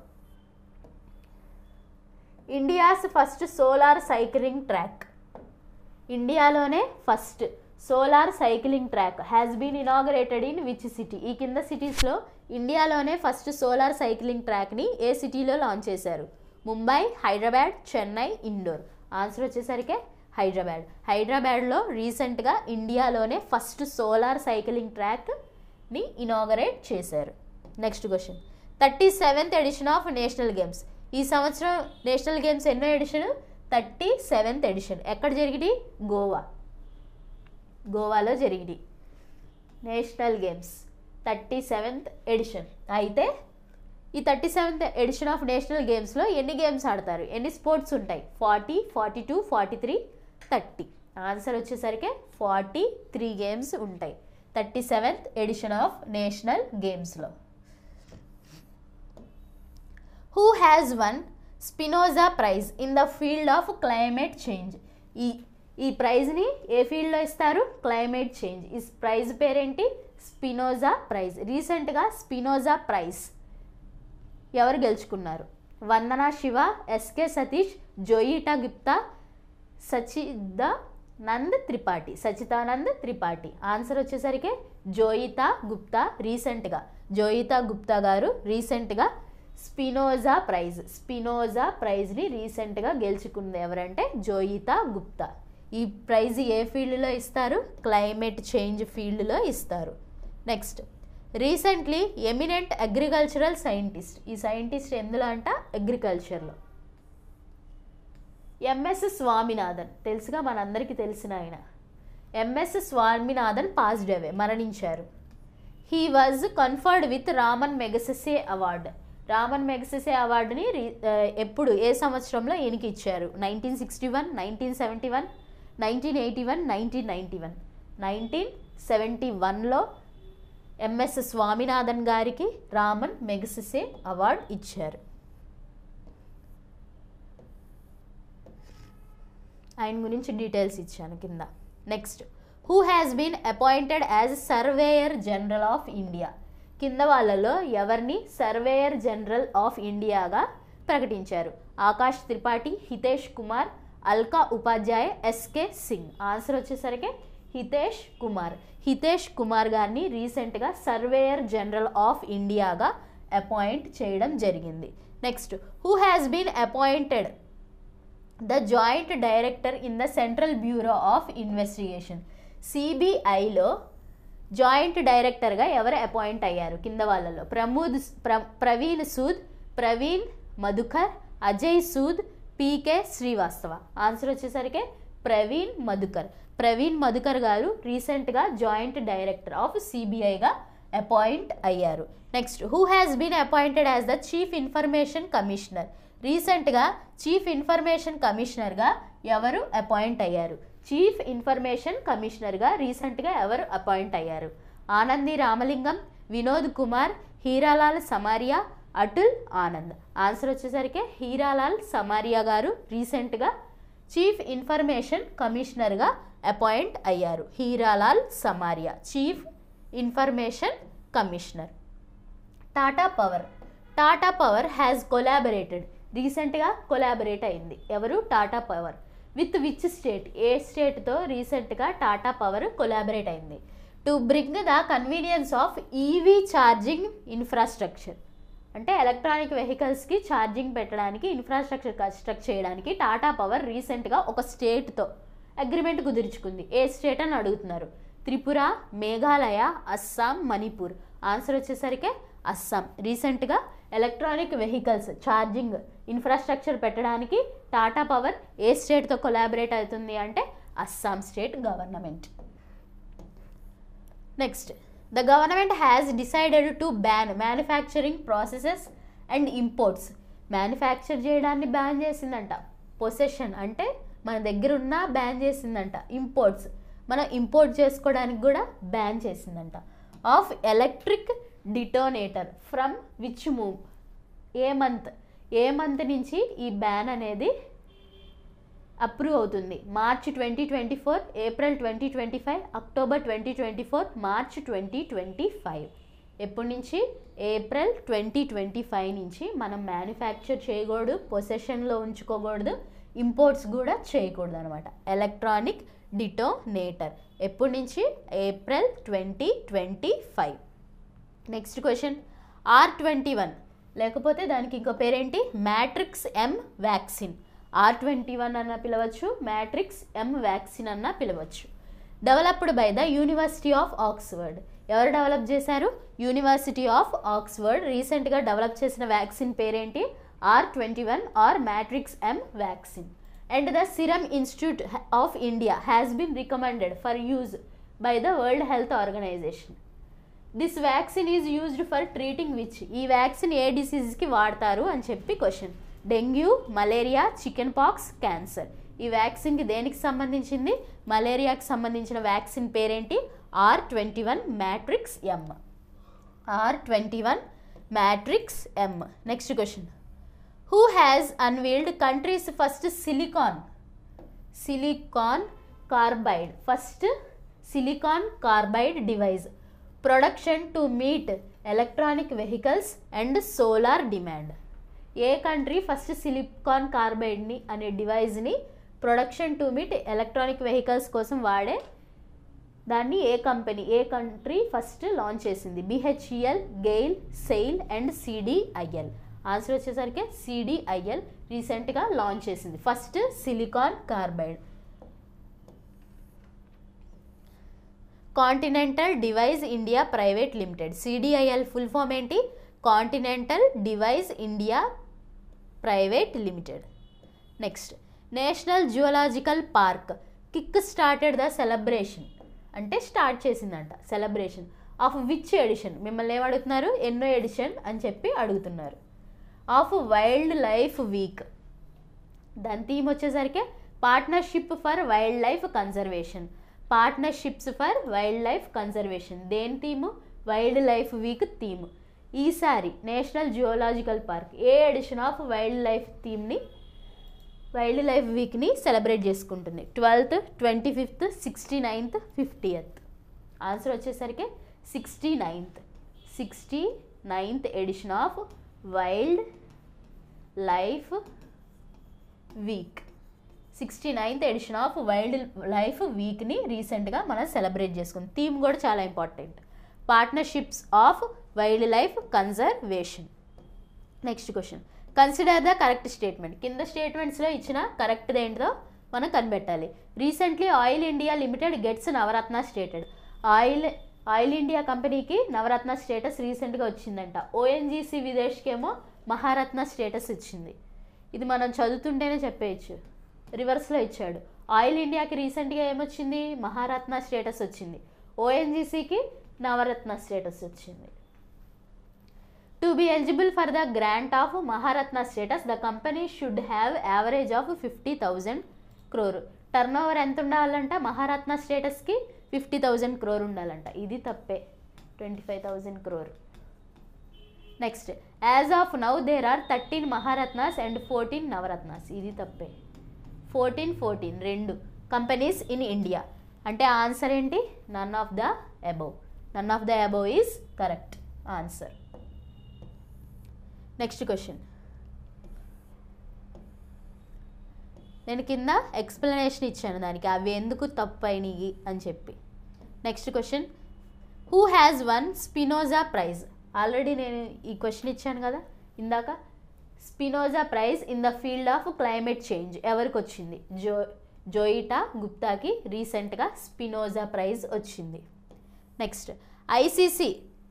A: India's first solar cycling track ఇండియాలోనే first solar cycling track has been inaugurated in which city ఈ కింద సిటీస్లో ఇండియాలోనే ఫస్ట్ సోలార్ సైక్లింగ్ ట్రాక్ని ఏ సిటీలో లాంచ్ చేశారు ముంబై హైదరాబాద్ చెన్నై ఇండోర్ ఆన్సర్ వచ్చేసరికి హైదరాబాద్ హైదరాబాద్లో రీసెంట్గా ఇండియాలోనే ఫస్ట్ సోలార్ సైక్లింగ్ ట్రాక్ని ఇనాగరేట్ చేశారు next question thirty seventh edition of national games ఈ సంవత్సరం నేషనల్ గేమ్స్ ఎన్నో ఎడిషన్ థర్టీ సెవెంత్ ఎడిషన్ ఎక్కడ జరిగింది గోవా గోవాలో జరిగింది national games thirty seventh edition అయితే ఈ thirty seventh edition of national గేమ్స్లో ఎన్ని గేమ్స్ ఆడతారు ఎన్ని స్పోర్ట్స్ ఉంటాయి forty forty two forty three thirty answer వచ్చేసరికి ఫార్టీ త్రీ గేమ్స్ ఉంటాయి thirty seventh edition of national గేమ్స్లో who has won Spinoza prize in the field of climate change ఈ ఈ ప్రైజ్ని ఏ ఫీల్డ్లో ఇస్తారు క్లైమేట్ చేంజ్ ఈ ప్రైజ్ పేరేంటి స్పినోజా ప్రైజ్ రీసెంట్గా స్పినోజా ప్రైజ్ ఎవరు గెలుచుకున్నారు Vandana Shiva SK Satish Joyeeta Gupta Sachidanand Tripathi Sachidanand Tripathi answer వచ్చేసరికి జోయితా గుప్తా రీసెంట్గా జోయితా గుప్తా గారు రీసెంట్గా స్పినోజా ప్రైజ్ స్పినోజా ప్రైజ్ని రీసెంట్గా గెలుచుకుంది ఎవరంటే జోయితా గుప్తా ఈ ప్రైజ్ ఏ ఫీల్డ్లో ఇస్తారు క్లైమేట్ చేంజ్ ఫీల్డ్లో ఇస్తారు next recently eminent agricultural scientist ఈ సైంటిస్ట్ ఎందులో అంట అగ్రికల్చర్లో ఎంఎస్ స్వామినాథన్ తెలుసుగా మనందరికీ తెలిసిన ఆయన ఎంఎస్ స్వామినాథన్ పాస్డ్ అవే మరణించారు he was conferred with Ramon Magsaysay award Ramon Magsaysay అవార్డుని రీ- ఆ, ఎప్పుడు ఏ సంవత్సరంలో ఈయనకి ఇచ్చారు nineteen sixty one nineteen seventy one nineteen eighty one nineteen ninety one nineteen seventy వన్లో ఎంఎస్ స్వామినాథన్ గారికి రామన్ మెగసెసే అవార్డు ఇచ్చారు ఆయన గురించి డీటెయిల్స్ ఇచ్చాను కింద next who has been appointed as surveyor general of India కింద వాళ్ళలో ఎవరిని సర్వేయర్ జనరల్ ఆఫ్ ఇండియాగా ప్రకటించారు ఆకాష్ త్రిపాఠి హితేష్ కుమార్ అల్కా ఉపాధ్యాయ ఎస్కే సింగ్ ఆన్సర్ వచ్చేసరికి హితేష్ కుమార్ హితేష్ కుమార్ గారిని రీసెంట్గా సర్వేయర్ జనరల్ ఆఫ్ ఇండియాగా అపాయింట్ చేయడం జరిగింది next who has been appointed the joint director in the central bureau of investigation సిబిఐలో జాయింట్ డైరెక్టర్గా ఎవరు అపాయింట్ అయ్యారు కింద వాళ్ళలో ప్రమోద్ ప్ర ప్రవీణ్ సూద్ ప్రవీణ్ మధుకర్ అజయ్ సూద్ పీకే శ్రీవాస్తవ ఆన్సర్ వచ్చేసరికి ప్రవీణ్ మధుకర్ ప్రవీణ్ మధుకర్ గారు రీసెంట్గా జాయింట్ డైరెక్టర్ ఆఫ్ సిబిఐగా అపాయింట్ అయ్యారు next who has been appointed as the chief information commissioner రీసెంట్గా చీఫ్ ఇన్ఫర్మేషన్ కమిషనర్గా ఎవరు అపాయింట్ అయ్యారు చీఫ్ ఇన్ఫర్మేషన్ కమిషనర్గా రీసెంట్గా ఎవరు అపాయింట్ అయ్యారు ఆనంది రామలింగం వినోద్ కుమార్ హీరాలాల్ సమారియా అటుల్ ఆనంద్ ఆన్సర్ వచ్చేసరికి హీరాలాల్ సమారియా గారు రీసెంట్గా చీఫ్ ఇన్ఫర్మేషన్ కమిషనర్గా అపాయింట్ అయ్యారు Heeralal Samariya chief information commissioner Tata Power Tata Power has collaborated రీసెంట్గా కొలాబరేట్ అయింది ఎవరు Tata Power with which state ఏ స్టేట్తో రీసెంట్గా టాటా పవర్ కొలాబరేట్ అయింది to bring the convenience of EV charging infrastructure అంటే ఎలక్ట్రానిక్ వెహికల్స్కి ఛార్జింగ్ పెట్టడానికి ఇన్ఫ్రాస్ట్రక్చర్ కన్స్ట్రక్ట్ చేయడానికి టాటా పవర్ రీసెంట్గా ఒక స్టేట్తో అగ్రిమెంట్ కుదుర్చుకుంది ఏ స్టేట్ అని అడుగుతున్నారు త్రిపుర మేఘాలయ అస్సాం మణిపూర్ ఆన్సర్ వచ్చేసరికి అస్సాం రీసెంట్గా ఎలక్ట్రానిక్ వెహికల్స్ ఛార్జింగ్ ఇన్ఫ్రాస్ట్రక్చర్ పెట్టడానికి టాటా పవర్ ఏ స్టేట్తో కొలాబరేట్ అవుతుంది అంటే Assam state government next the government has decided to ban manufacturing processes and imports manufacture చేయడాన్ని బ్యాన్ చేసిందంట పొసెషన్ అంటే మన దగ్గర ఉన్న బ్యాన్ చేసిందంట ఇంపోర్ట్స్ మనం ఇంపోర్ట్ చేసుకోవడానికి కూడా బ్యాన్ చేసిందంట of electric detonator from which move ఏ మంత్ ఏ మంత్ నుంచి ఈ బ్యాన్ అనేది అప్రూవ్ అవుతుంది March twenty twenty four April twenty twenty five October twenty twenty four March twenty twenty five ఎప్పటి నుంచి ఏప్రిల్ ట్వంటీ ట్వంటీ ఫైవ్ నుంచి మనం మ్యానుఫ్యాక్చర్ చేయకూడదు పొసెషన్లో ఉంచుకోకూడదు ఇంపోర్ట్స్ కూడా చేయకూడదు అనమాట ఎలక్ట్రానిక్ డిటోనేటర్ ఎప్పటి నుంచి April twenty twenty five next question R twenty one లేకపోతే దానికి ఇంకో పేరేంటి Matrix M vaccine R twenty one అన్న పిలవచ్చు మ్యాట్రిక్స్ ఎం వ్యాక్సిన్ అన్న పిలవచ్చు developed by the university of Oxford ఎవరు డెవలప్ చేశారు యూనివర్సిటీ ఆఫ్ ఆక్స్ఫర్డ్ రీసెంట్గా డెవలప్ చేసిన వ్యాక్సిన్ పేరేంటి R twenty one or Matrix M vaccine and the serum institute of India has been recommended for use by the world health organisation this vaccine is used for treating which ఈ vaccine ఏ డిసీజ్కి వాడతారు అని చెప్పి question dengue malaria chicken pox cancer ఈ వ్యాక్సిన్కి దేనికి సంబంధించింది మలేరియాకి సంబంధించిన వ్యాక్సిన్ పేరేంటి R twenty one Matrix M R twenty one Matrix M next question who has unveiled country's first silicon silicon carbide first silicon carbide device production to meet electronic vehicles and solar demand ఏ country first silicon కార్బైడ్ని అనే డివైస్ని production to meet electronic vehicles కోసం వాడే దాన్ని ఏ company ఏ country first launch చేసింది BHEL GAIL SAIL and CDIL answer వచ్చేసరికి సిడిఐఎల్ రీసెంట్గా లాంచ్ చేసింది first silicon carbide Continental Device India Private Limited CDIL full form ఏంటి Continental Device India Private Limited next national geological park kick started the celebration అంటే start చేసిందంట celebration of which edition మిమ్మల్ని ఏం అడుగుతున్నారు ఎన్నో edition అని చెప్పి అడుగుతున్నారు ఆఫ్ వైల్డ్ లైఫ్ వీక్ దాని థీమ్ వచ్చేసరికి partnership for wildlife conservation partnerships for wildlife conservation దేని theme wildlife week theme ఈసారి నేషనల్ జియోలాజికల్ పార్క్ ఏ ఎడిషన్ ఆఫ్ వైల్డ్ లైఫ్ థీమ్ని వైల్డ్ లైఫ్ వీక్ని సెలబ్రేట్ చేసుకుంటుంది twelfth twenty fifth sixty ninth fiftieth answer వచ్చేసరికి sixty ninth sixty ninth edition of wildlife week sixty ninth edition of wildlife వీక్ని రీసెంట్గా మనం celebrate చేసుకుంది థీమ్ కూడా చాలా important partnerships of wildlife conservation next question consider the correct statement కింద స్టేట్మెంట్స్లో ఇచ్చిన కరెక్ట్ ఏంటో మనం కనిపెట్టాలి recently oil India limited gets Navratna stated oil oil India కంపెనీకి నవరత్న స్టేటస్ రీసెంట్గా వచ్చిందంట ఓఎన్జీసీ విదేశ్కేమో మహారత్న స్టేటస్ ఇచ్చింది ఇది మనం చదువుతుంటేనే చెప్పేయచ్చు రివర్స్లో ఇచ్చాడు ఆయిల్ ఇండియాకి రీసెంట్గా ఏమొచ్చింది మహారత్న స్టేటస్ వచ్చింది ఓఎన్జీసీకి నవరత్న స్టేటస్ వచ్చింది to be eligible for the grant of Maharatna status the company should have average of fifty thousand crore turnover ఎంత ఉండాలంట మహారత్న స్టేటస్కి ఫిఫ్టీ థౌజండ్ క్రోర్ ఉండాలంట ఇది తప్పే twenty five thousand crore next as of now there are thirteen Maharatnas and fourteen Navratnas ఇది తప్పే fourteen fourteen రెండు companies in India అంటే ఆన్సర్ ఏంటి none of the above none of the above is correct answer next question నేను కింద explanation ఇచ్చాను దానికి అవి ఎందుకు తప్పు అయినాయి అని చెప్పి next question who has won Spinoza prize already నేను ఈ క్వశ్చన్ ఇచ్చాను కదా ఇందాక Spinoza prize in the field of climate change ఎవరికి వచ్చింది జో జోయిటా గుప్తాకి రీసెంట్గా స్పినోజా ప్రైజ్ వచ్చింది next ICC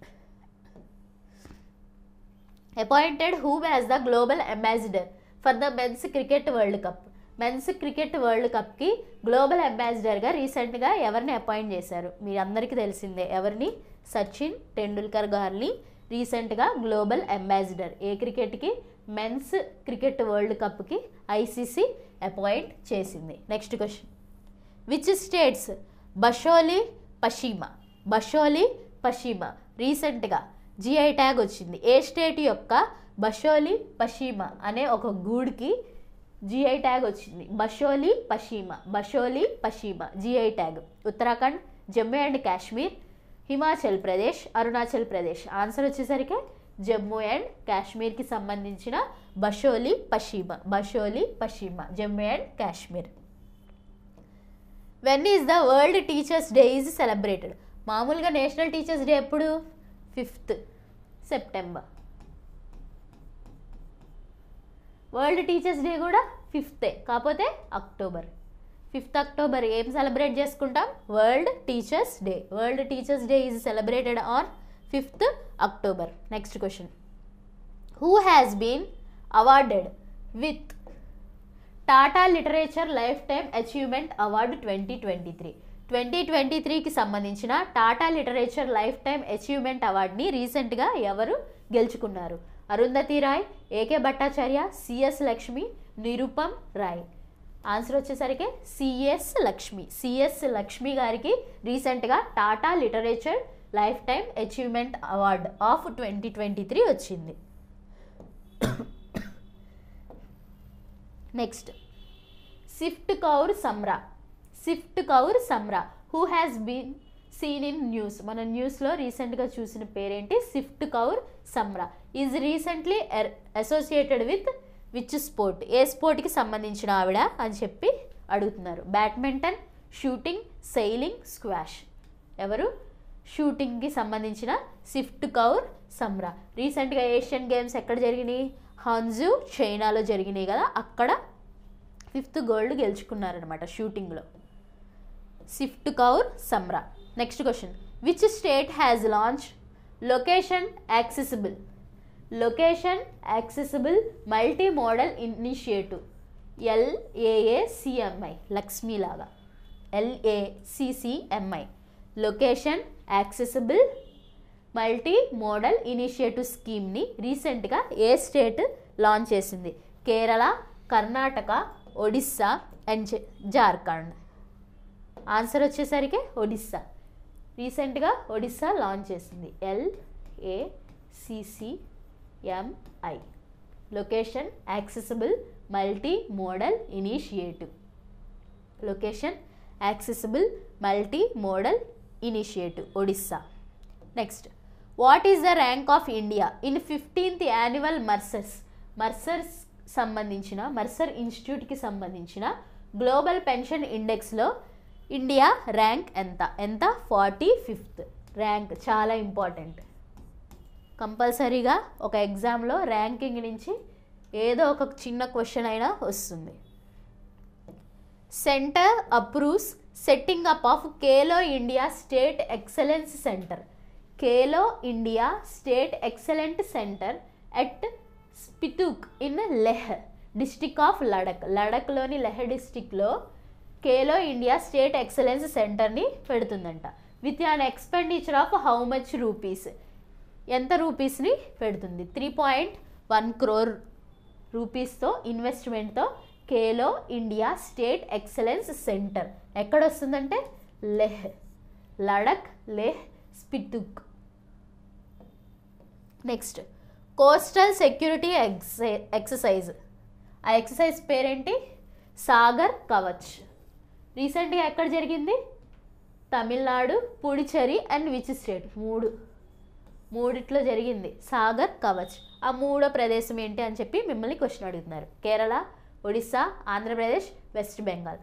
A: appointed whom as the global ambassador for the men's cricket world cup men's cricket world కప్కి గ్లోబల్ అంబాసిడర్గా రీసెంట్గా ఎవరిని అపాయింట్ చేశారు మీ అందరికీ తెలిసిందే ఎవరిని సచిన్ టెండూల్కర్ గారిని రీసెంట్గా గ్లోబల్ అంబాసిడర్ ఏ క్రికెట్కి మెన్స్ క్రికెట్ వరల్డ్ కప్కి ఐసీసీ అపాయింట్ చేసింది next question which states Basohli Pashmina Basohli Pashmina రీసెంట్గా జిఐ ట్యాగ్ వచ్చింది ఏ స్టేట్ యొక్క బషోలి పషిమా అనే ఒక గూడ్కి జిఐ ట్యాగ్ వచ్చింది Basohli Pashmina Basohli Pashmina GI tag Uttarakhand Jammu and Kashmir Himachal Pradesh Arunachal Pradesh answer వచ్చేసరికి జమ్మూ అండ్ కాశ్మీర్కి సంబంధించిన Basohli Pashmina Basohli Pashmina Jammu and Kashmir when is the world teachers day is celebrated మామూలుగా నేషనల్ టీచర్స్ డే ఎప్పుడు fifth September world teachers day కూడా ఫిఫ్తే కాకపోతే అక్టోబర్ ఫిఫ్త్ అక్టోబర్ ఏం సెలబ్రేట్ చేసుకుంటాం world teachers day world teachers day is celebrated on fifth October next question who has been awarded with Tata literature lifetime achievement award twenty twenty three twenty twenty త్రీకి సంబంధించిన Tata literature lifetime achievement అవార్డుని రీసెంట్గా ఎవరు గెలుచుకున్నారు Arundhati Roy AK Bhattacharya CS Lakshmi Nirupam Roy answer వచ్చేసరికి CS Lakshmi CS Lakshmi గారికి రీసెంట్గా Tata literature lifetime achievement award of twenty twenty three వచ్చింది next Sift Kaur Samra Sift Kaur Samra who has been seen in news మన న్యూస్లో రీసెంట్గా చూసిన పేరేంటి Sift Kaur Samra is recently associated with which sport ఏ స్పోర్ట్కి సంబంధించిన ఆవిడ అని చెప్పి అడుగుతున్నారు బ్యాడ్మింటన్ షూటింగ్ సెయిలింగ్ స్క్వాష్ ఎవరు షూటింగ్కి సంబంధించిన సిఫ్ట్ కౌర్ సమ్రా రీసెంట్గా ఏషియన్ గేమ్స్ ఎక్కడ జరిగినాయి హన్జు చైనాలో జరిగినాయి కదా అక్కడ ఫిఫ్త్ గోల్డ్ గెలుచుకున్నారనమాట షూటింగ్లో Sift Kaur Samra next question which state has launch location accessible location accessible multimodal initiative LAACMI లక్ష్మీలాగా LACCMI location accessible multimodal initiative స్కీమ్ని రీసెంట్గా ఏ స్టేట్ లాంచ్ చేసింది కేరళ కర్ణాటక ఒడిస్సా అండ్ జ- జార్ఖండ్ ఆన్సర్ వచ్చేసరికి ఒడిస్సా రీసెంట్గా ఒడిస్సా లాంచ్ చేసింది LACCMI location accessible multimodal initiative location accessible multimodal initiative Odisha next what is the rank of India in fifteenth annual Mercer's Mercer's సంబంధించిన Mercer ఇన్స్టిట్యూట్కి సంబంధించిన గ్లోబల్ పెన్షన్ ఇండెక్స్లో India rank ఎంత ఎంత ఫార్టీ ఫిఫ్త్ ర్యాంక్ చాలా important కంపల్సరీగా ఒక ఎగ్జామ్లో ర్యాంకింగ్ నుంచి ఏదో ఒక చిన్న క్వశ్చన్ అయినా వస్తుంది centre approves setting up of Khelo India state excellence centre Khelo India state excellent centre at Spituk in Leh district of Ladakh లడక్లోని లెహ్ డిస్టిక్లో కేలో ఇండియా స్టేట్ ఎక్సలెన్స్ సెంటర్ని పెడుతుందంట with an expenditure of how much rupees ఎంత రూపీస్ని పెడుతుంది త్రీ పాయింట్ వన్ క్రోర్ రూపీస్తో ఇన్వెస్ట్మెంట్తో Khelo India state excellence centre ఎక్కడ వస్తుందంటే Leh Ladakh Leh Spituk next coastal security ఎక్సై ఎక్సర్సైజ్ ఆ ఎక్సర్సైజ్ పేరేంటి సాగర్ కవచ్ రీసెంట్గా ఎక్కడ జరిగింది Tamil Nadu Puducherry and which state మూడు మూడిట్లో జరిగింది సాగర్ కవచ్ ఆ మూడో ప్రదేశం ఏంటి అని చెప్పి మిమ్మల్ని క్వశ్చన్ అడుగుతున్నారు కేరళ ఒడిస్సా ఆంధ్రప్రదేశ్ వెస్ట్ బెంగాల్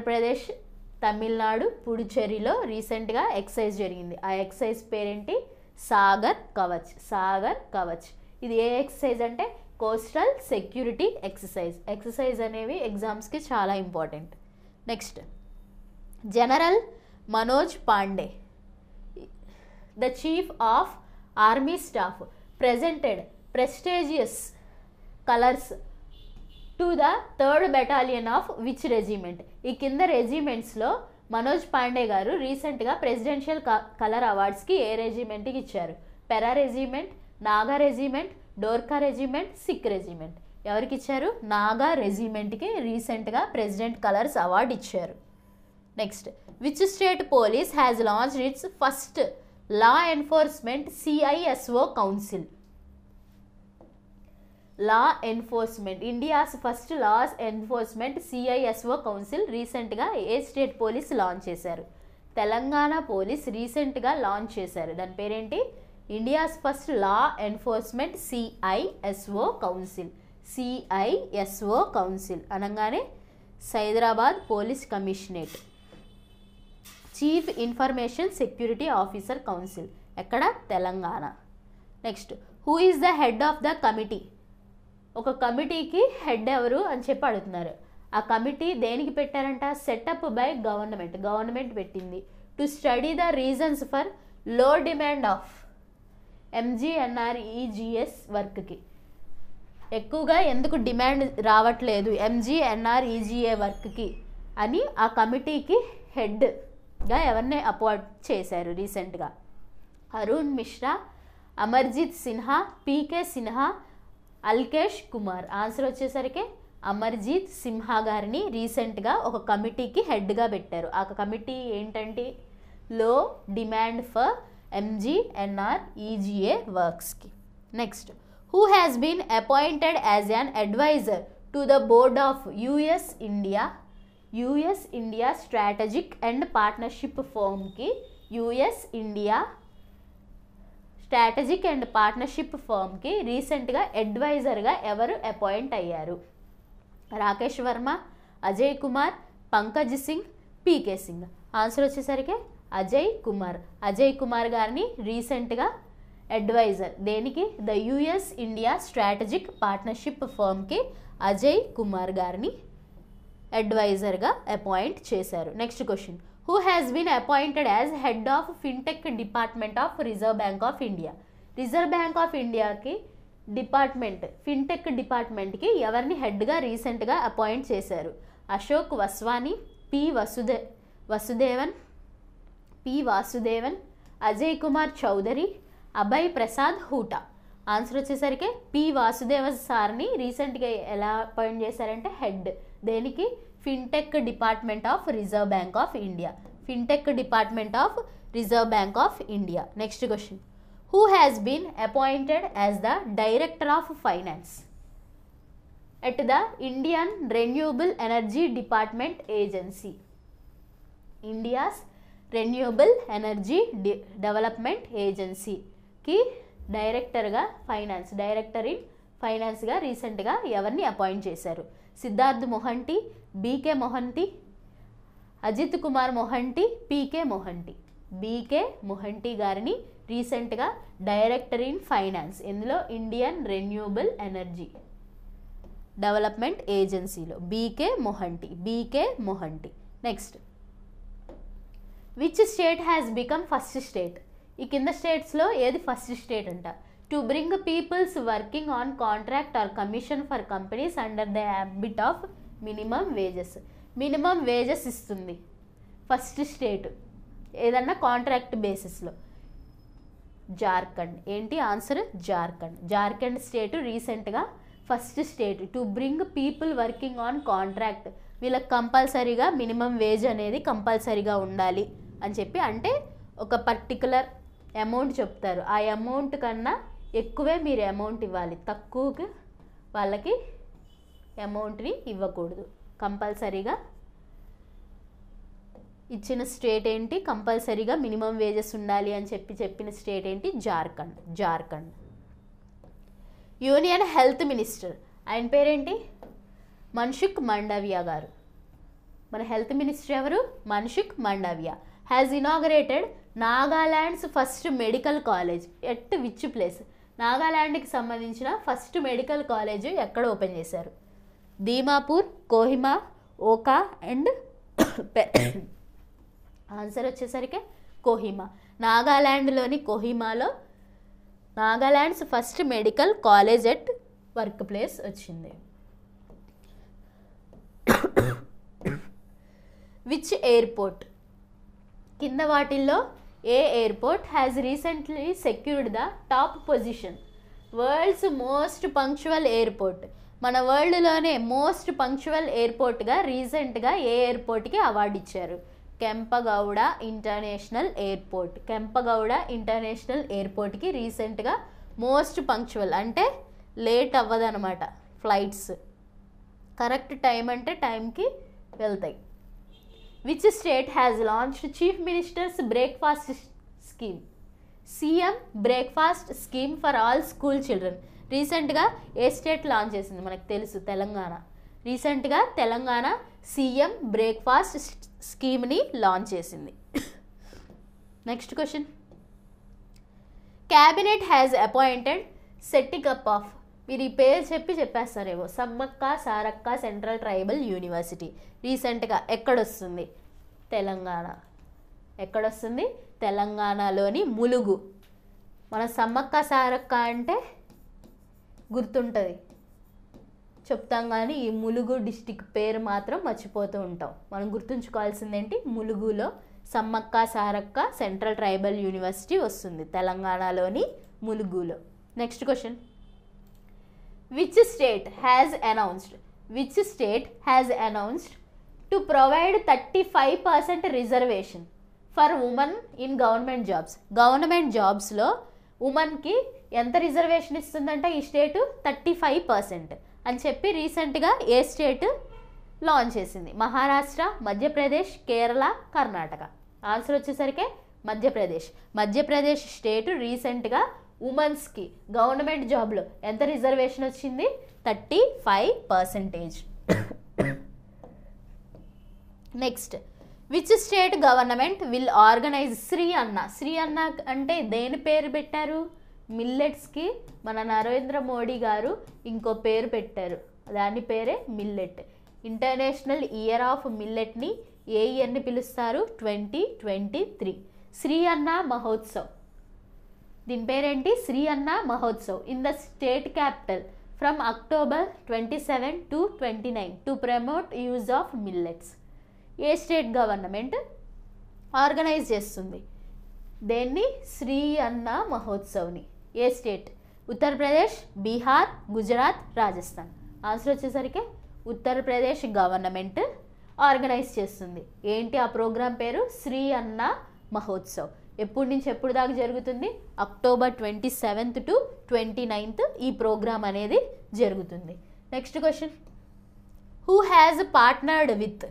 A: ఆంధ్రప్రదేశ్ తమిళనాడు పుడుచేరిలో రీసెంట్గా ఎక్సైజ్ జరిగింది ఆ ఎక్సైజ్ పేరేంటి సాగర్ కవచ్ సాగర్ కవచ్ ఇది ఏ ఎక్సర్సైజ్ అంటే కోస్టల్ సెక్యూరిటీ ఎక్సర్సైజ్ ఎక్సర్సైజ్ అనేవి ఎగ్జామ్స్కి చాలా important next general Manoj Pande the chief of army staff presented prestigious colours to the third battalion of which regiment ఈ కింద రెజిమెంట్స్లో మనోజ్ పాండే గారు రీసెంట్గా ప్రెసిడెన్షియల్ కలర్ అవార్డ్స్కి ఏ రెజిమెంట్కి ఇచ్చారు పెరా రెజిమెంట్ నాగా రెజిమెంట్ డోర్కా రెజిమెంట్ సిక్ రెజిమెంట్ ఎవరికి ఇచ్చారు నాగా రెజిమెంట్కి రీసెంట్గా ప్రెసిడెంట్ కలర్స్ అవార్డు ఇచ్చారు next which state police has launch its first law enforcement CISO council law enforcement India's first laws enforcement CISO council రీసెంట్గా ఏ స్టేట్ పోలీస్ లాంచ్ చేశారు Telangana police రీసెంట్గా లాంచ్ చేశారు దాని పేరేంటి India's first law enforcement CISO council CISO council అనగానే Cyberabad police commissionerate chief information security officer council ఎక్కడ Telangana next who is the head of the committee ఒక కమిటీకి హెడ్ ఎవరు అని చెప్పి అడుగుతున్నారు ఆ కమిటీ దేనికి పెట్టారంట సెటప్ బై గవర్నమెంట్ గవర్నమెంట్ పెట్టింది to study the reasons for low demand of MGNREGS వర్క్కి ఎక్కువగా ఎందుకు డిమాండ్ రావట్లేదు ఎంజీఎన్ఆర్ఈజిఏ వర్క్కి అని ఆ కమిటీకి హెడ్గా ఎవరిని అపాయింట్ చేశారు రీసెంట్గా అరుణ్ మిశ్రా అమర్జిత్ సిన్హా పీకే సిన్హా అల్కేష్ కుమార్ ఆన్సర్ వచ్చేసరికి అమర్జీత్ సింహా గారిని రీసెంట్గా ఒక కమిటీకి హెడ్గా పెట్టారు ఆ కమిటీ ఏంటంటే low demand for MGNREGA వర్క్స్కి next who has been appointed as an adviser to the board of US India US India strategic and partnership ఫర్మ్కి US India strategic and partnership ఫర్మ్కి రీసెంట్గా అడ్వైజర్గా ఎవరు అపాయింట్ అయ్యారు Rakesh Varma Ajay Kumar Pankaj Singh PK Singh answer వచ్చేసరికి అజయ్ కుమార్ అజయ్ కుమార్ గారిని రీసెంట్గా అడ్వైజర్ దేనికి the US India strategic partnership ఫర్మ్కి అజయ్ కుమార్ గారిని అడ్వైజర్గా అపాయింట్ చేశారు next question who has been appointed as head of fintech department of Reserve Bank of India Reserve Bank of ఇండియాకి డిపార్ట్మెంట్ ఫిన్టెక్ డిపార్ట్మెంట్కి ఎవరిని హెడ్గా రీసెంట్గా అపాయింట్ చేశారు అశోక్ వస్వాని పి వసుదే వసుదేవన్ పి వాసుదేవన్ అజయ్ కుమార్ చౌదరి అభయ్ ప్రసాద్ హూటా ఆన్సర్ వచ్చేసరికి పి వాసుదేవ సార్ని రీసెంట్గా ఎలా అపాయింట్ చేశారంటే హెడ్ దేనికి fintech department of Reserve Bank of India fintech department of Reserve Bank of India next question who has been appointed as the director of finance at the Indian renewable energy department agency India's renewable energy డి development ఏజెన్సీకి డైరెక్టర్గా finance director in ఫైనాన్స్గా రీసెంట్గా ఎవరిని appoint చేశారు Siddharth Mohanty BK Mohanty Ajit Kumar Mohanty PK Mohanty BK Mohanty గారిని రీసెంట్గా director in finance ఇందులో Indian renewable energy development ఏజెన్సీలో BK Mohanty BK Mohanty next which state has become first state ఈ కింద స్టేట్స్లో ఏది ఫస్ట్ స్టేట్ అంట to bring peoples working on contract or commission for companies under the habit of minimum wages minimum wages ఇస్తుంది first state ఏదన్నా contract బేసిస్లో జార్ఖండ్ ఏంటి answer Jharkhand Jharkhand state రీసెంట్గా first state to bring people working on contract వీళ్ళకి కంపల్సరీగా minimum wage అనేది కంపల్సరీగా ఉండాలి అని చెప్పి అంటే ఒక పర్టికులర్ అమౌంట్ చెప్తారు ఆ అమౌంట్ కన్నా ఎక్కువే మీరు అమౌంట్ ఇవ్వాలి తక్కువకి వాళ్ళకి అమౌంట్ని ఇవ్వకూడదు కంపల్సరీగా ఇచ్చిన స్టేట్ ఏంటి కంపల్సరీగా మినిమం వేజెస్ ఉండాలి అని చెప్పి చెప్పిన స్టేట్ ఏంటి Jharkhand Jharkhand union health minister ఆయన పేరేంటి మన్షుక్ మండవియా గారు మన హెల్త్ మినిస్టర్ ఎవరు Mansukh Mandaviya has inaugurated Nagaland's first medical college at which place నాగాల్యాండ్కి సంబంధించిన ఫస్ట్ మెడికల్ కాలేజ్ ఎక్కడ ఓపెన్ చేశారు దీమాపూర్ కోహిమా ఓకా అండ్ ఆన్సర్ వచ్చేసరికి కోహిమా నాగాల్యాండ్లోని కోహిమాలో Nagaland's first medical college at work place వచ్చింది విచ్ ఎయిర్పోర్ట్ కింద వాటిల్లో ఏ airport has recently secured the top position world's most punctual airport మన వరల్డ్లోనే మోస్ట్ పంక్చువల్ ఎయిర్పోర్ట్గా రీసెంట్గా ఏ ఎయిర్పోర్ట్కి అవార్డు ఇచ్చారు Kempegowda international airport Kempegowda international ఎయిర్పోర్ట్కి రీసెంట్గా మోస్ట్ పంక్చువల్ అంటే లేట్ అవ్వదనమాట ఫ్లైట్స్ కరెక్ట్ టైం అంటే టైంకి వెళ్తాయి which state has launched chief minister's breakfast scheme CM breakfast scheme for all school children రీసెంట్గా ఏ స్టేట్ లాంచ్ చేసింది మనకు తెలుసు తెలంగాణ రీసెంట్గా తెలంగాణ సీఎం బ్రేక్ఫాస్ట్ స్కీమ్ని లాంచ్ చేసింది next question cabinet has appointed setting up of మీరు ఈ పేరు చెప్పి చెప్పేస్తారేమో Sammakka Sarakka central tribal university రీసెంట్గా ఎక్కడొస్తుంది తెలంగాణ ఎక్కడొస్తుంది తెలంగాణలోని ములుగు మన సమ్మక్క సారక్క అంటే గుర్తుంటుంది చెప్తాం కానీ ఈ ములుగు డిస్టిక్ పేరు మాత్రం మర్చిపోతూ ఉంటాం మనం గుర్తుంచుకోవాల్సింది ఏంటి ములుగులో Sammakka Sarakka central tribal university వస్తుంది తెలంగాణలోని ములుగులో next question which state has announced which state has announced to provide thirty five percent reservation for women in government jobs government జాబ్స్లో ఉమెన్కి ఎంత రిజర్వేషన్ ఇస్తుందంటే ఈ స్టేటు థర్టీ ఫైవ్ పర్సెంట్ అని చెప్పి రీసెంట్గా ఏ స్టేట్ లాంచ్ చేసింది మహారాష్ట్ర మధ్యప్రదేశ్ కేరళ కర్ణాటక ఆన్సర్ వచ్చేసరికి మధ్యప్రదేశ్ మధ్యప్రదేశ్ స్టేట్ రీసెంట్గా ఉమెన్స్కి గవర్నమెంట్ జాబ్లో ఎంత రిజర్వేషన్ వచ్చింది thirty five percentage next which state government will organise Shri Anna Shri అన్న అంటే దేని పేరు పెట్టారు మిల్లెట్స్కి మన నరేంద్ర మోడీ గారు ఇంకో పేరు పెట్టారు దాని పేరే మిల్లెట్ ఇంటర్నేషనల్ ఇయర్ ఆఫ్ మిల్లెట్ని ఏ ఇయర్ని పిలుస్తారు twenty twenty three Shri Anna Mahotsav దీని పేరేంటి Shri Anna Mahotsav in the state capital from October twenty seven to twenty nine to promote use of millets ఏ స్టేట్ గవర్నమెంట్ ఆర్గనైజ్ చేస్తుంది దేన్ని శ్రీ అన్న మహోత్సవ్ని ఏ స్టేట్ ఉత్తరప్రదేశ్ బీహార్ గుజరాత్ రాజస్థాన్ ఆన్సర్ వచ్చేసరికి ఉత్తరప్రదేశ్ గవర్నమెంట్ ఆర్గనైజ్ చేస్తుంది ఏంటి ఆ ప్రోగ్రాం పేరు శ్రీ అన్న మహోత్సవ్ ఎప్పటి నుంచి ఎప్పుడు దాకా జరుగుతుంది October twenty seventh to twenty ninth ఈ ప్రోగ్రామ్ అనేది జరుగుతుంది next question who has partnered with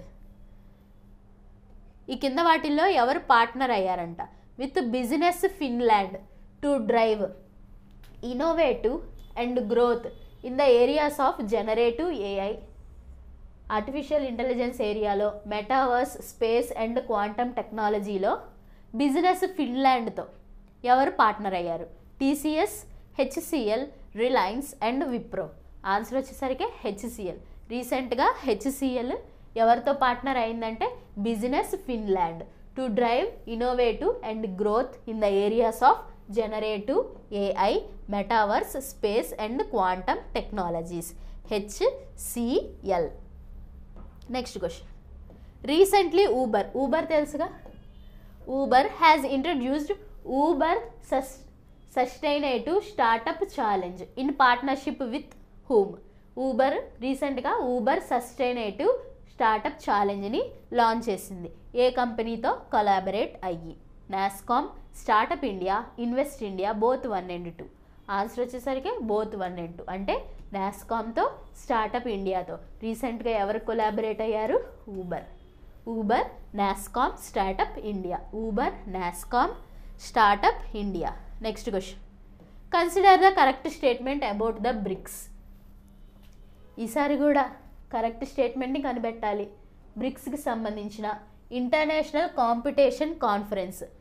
A: ఈ కింద వాటిల్లో ఎవరు పార్ట్నర్ అయ్యారంట with business Finland to drive innovative and growth in the areas of generative AI artificial intelligence ఏరియాలో మెటావర్స్ స్పేస్ అండ్ క్వాంటమ్ టెక్నాలజీలో బిజినెస్ ఫిన్లాండ్తో ఎవరు పార్ట్నర్ అయ్యారు TCS HCL Reliance and Wipro answer వచ్చేసరికి హెచ్సిఎల్ రీసెంట్గా హెచ్సిఎల్ ఎవరితో పార్ట్నర్ అయిందంటే business Finland to drive innovative and growth in the areas of generative AI metaverse space and quantum technologies HCL next question recently Uber Uber తెలుసుగా Uber has introduced Uber సస్ sustainative startup challenge in partnership with whom Uber రీసెంట్గా Uber sustainative startup ఛాలెంజ్ని launch చేసింది ఏ కంపెనీతో collaborate అయ్యి NASSCOM startup India invest India both one and two answer వచ్చేసరికి both one and two అంటే నాస్కామ్తో స్టార్టప్ ఇండియాతో రీసెంట్గా ఎవరు కొలాబరేట్ అయ్యారు Uber Uber NASSCOM startup India Uber NASSCOM startup India next question consider the correct statement about the BRICS ఈసారి కూడా correct స్టేట్మెంట్ని కనిపెట్టాలి బ్రిక్స్కి సంబంధించిన international competition conference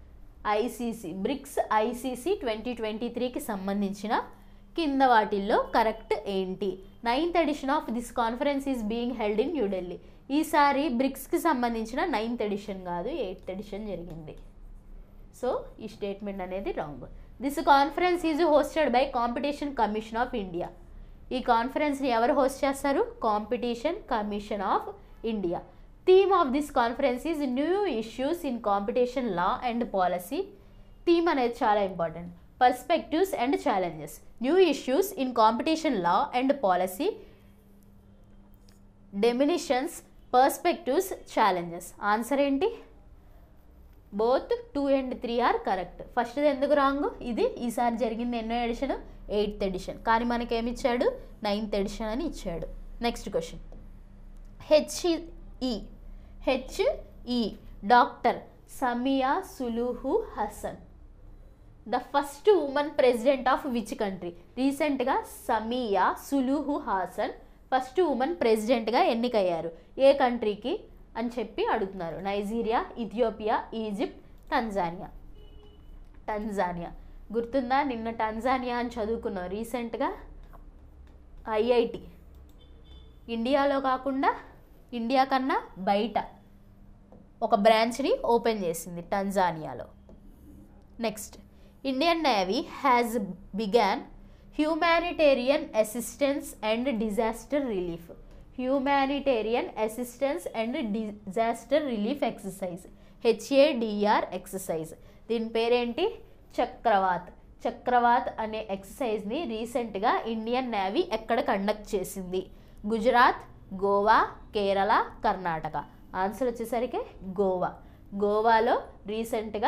A: ICC BRICS ICC twenty twenty త్రీకి సంబంధించిన కింద వాటిల్లో కరెక్ట్ ఏంటి ninth edition of this conference is being held in New Delhi ఈసారి బ్రిక్స్కి సంబంధించిన నైన్త్ ఎడిషన్ కాదు ఎయిత్ ఎడిషన్ జరిగింది సో ఈ స్టేట్మెంట్ అనేది wrong this conference is hosted by competition commission of India ఈ కాన్ఫరెన్స్ని ఎవరు హోస్ట్ చేస్తారు competition commission of India theme of this conference is new issues in competition law and policy theme అనేది చాలా important perspectives and challenges new issues in competition law and policy dimensions perspectives challenges answer ఏంటి both two and three are correct first ఎందుకు wrong ఇది ఈసారి జరిగింది ఎన్నో edition eighth edition కానీ మనకి ఏమి ఇచ్చాడు నైన్త్ ఎడిషన్ అని ఇచ్చాడు next question HE HE doctor Samia Suluhu Hasan the first women president of which country రీసెంట్గా Samia Suluhu Hasan first women ప్రెసిడెంట్గా ఎన్నికయ్యారు ఏ కంట్రీకి అని చెప్పి అడుగుతున్నారు Nigeria Ethiopia Egypt Tanzania Tanzania గుర్తుందా నిన్న టంజానియా అని చదువుకున్నాం రీసెంట్గా ఐఐటి ఇండియాలో కాకుండా ఇండియా కన్నా బయట ఒక బ్రాంచ్ని ఓపెన్ చేసింది టంజానియాలో next Indian navy has began humanitarian assistance and disaster relief humanitarian assistance and disaster relief exercise HADR exercise దీని పేరేంటి చక్రవాత్ చక్రవాత్ అనే ఎక్సర్సైజ్ని రీసెంట్గా ఇండియన్ నేవీ ఎక్కడ కండక్ట్ చేసింది గుజరాత్ గోవా కేరళ కర్ణాటక ఆన్సర్ వచ్చేసరికి గోవా గోవాలో రీసెంట్గా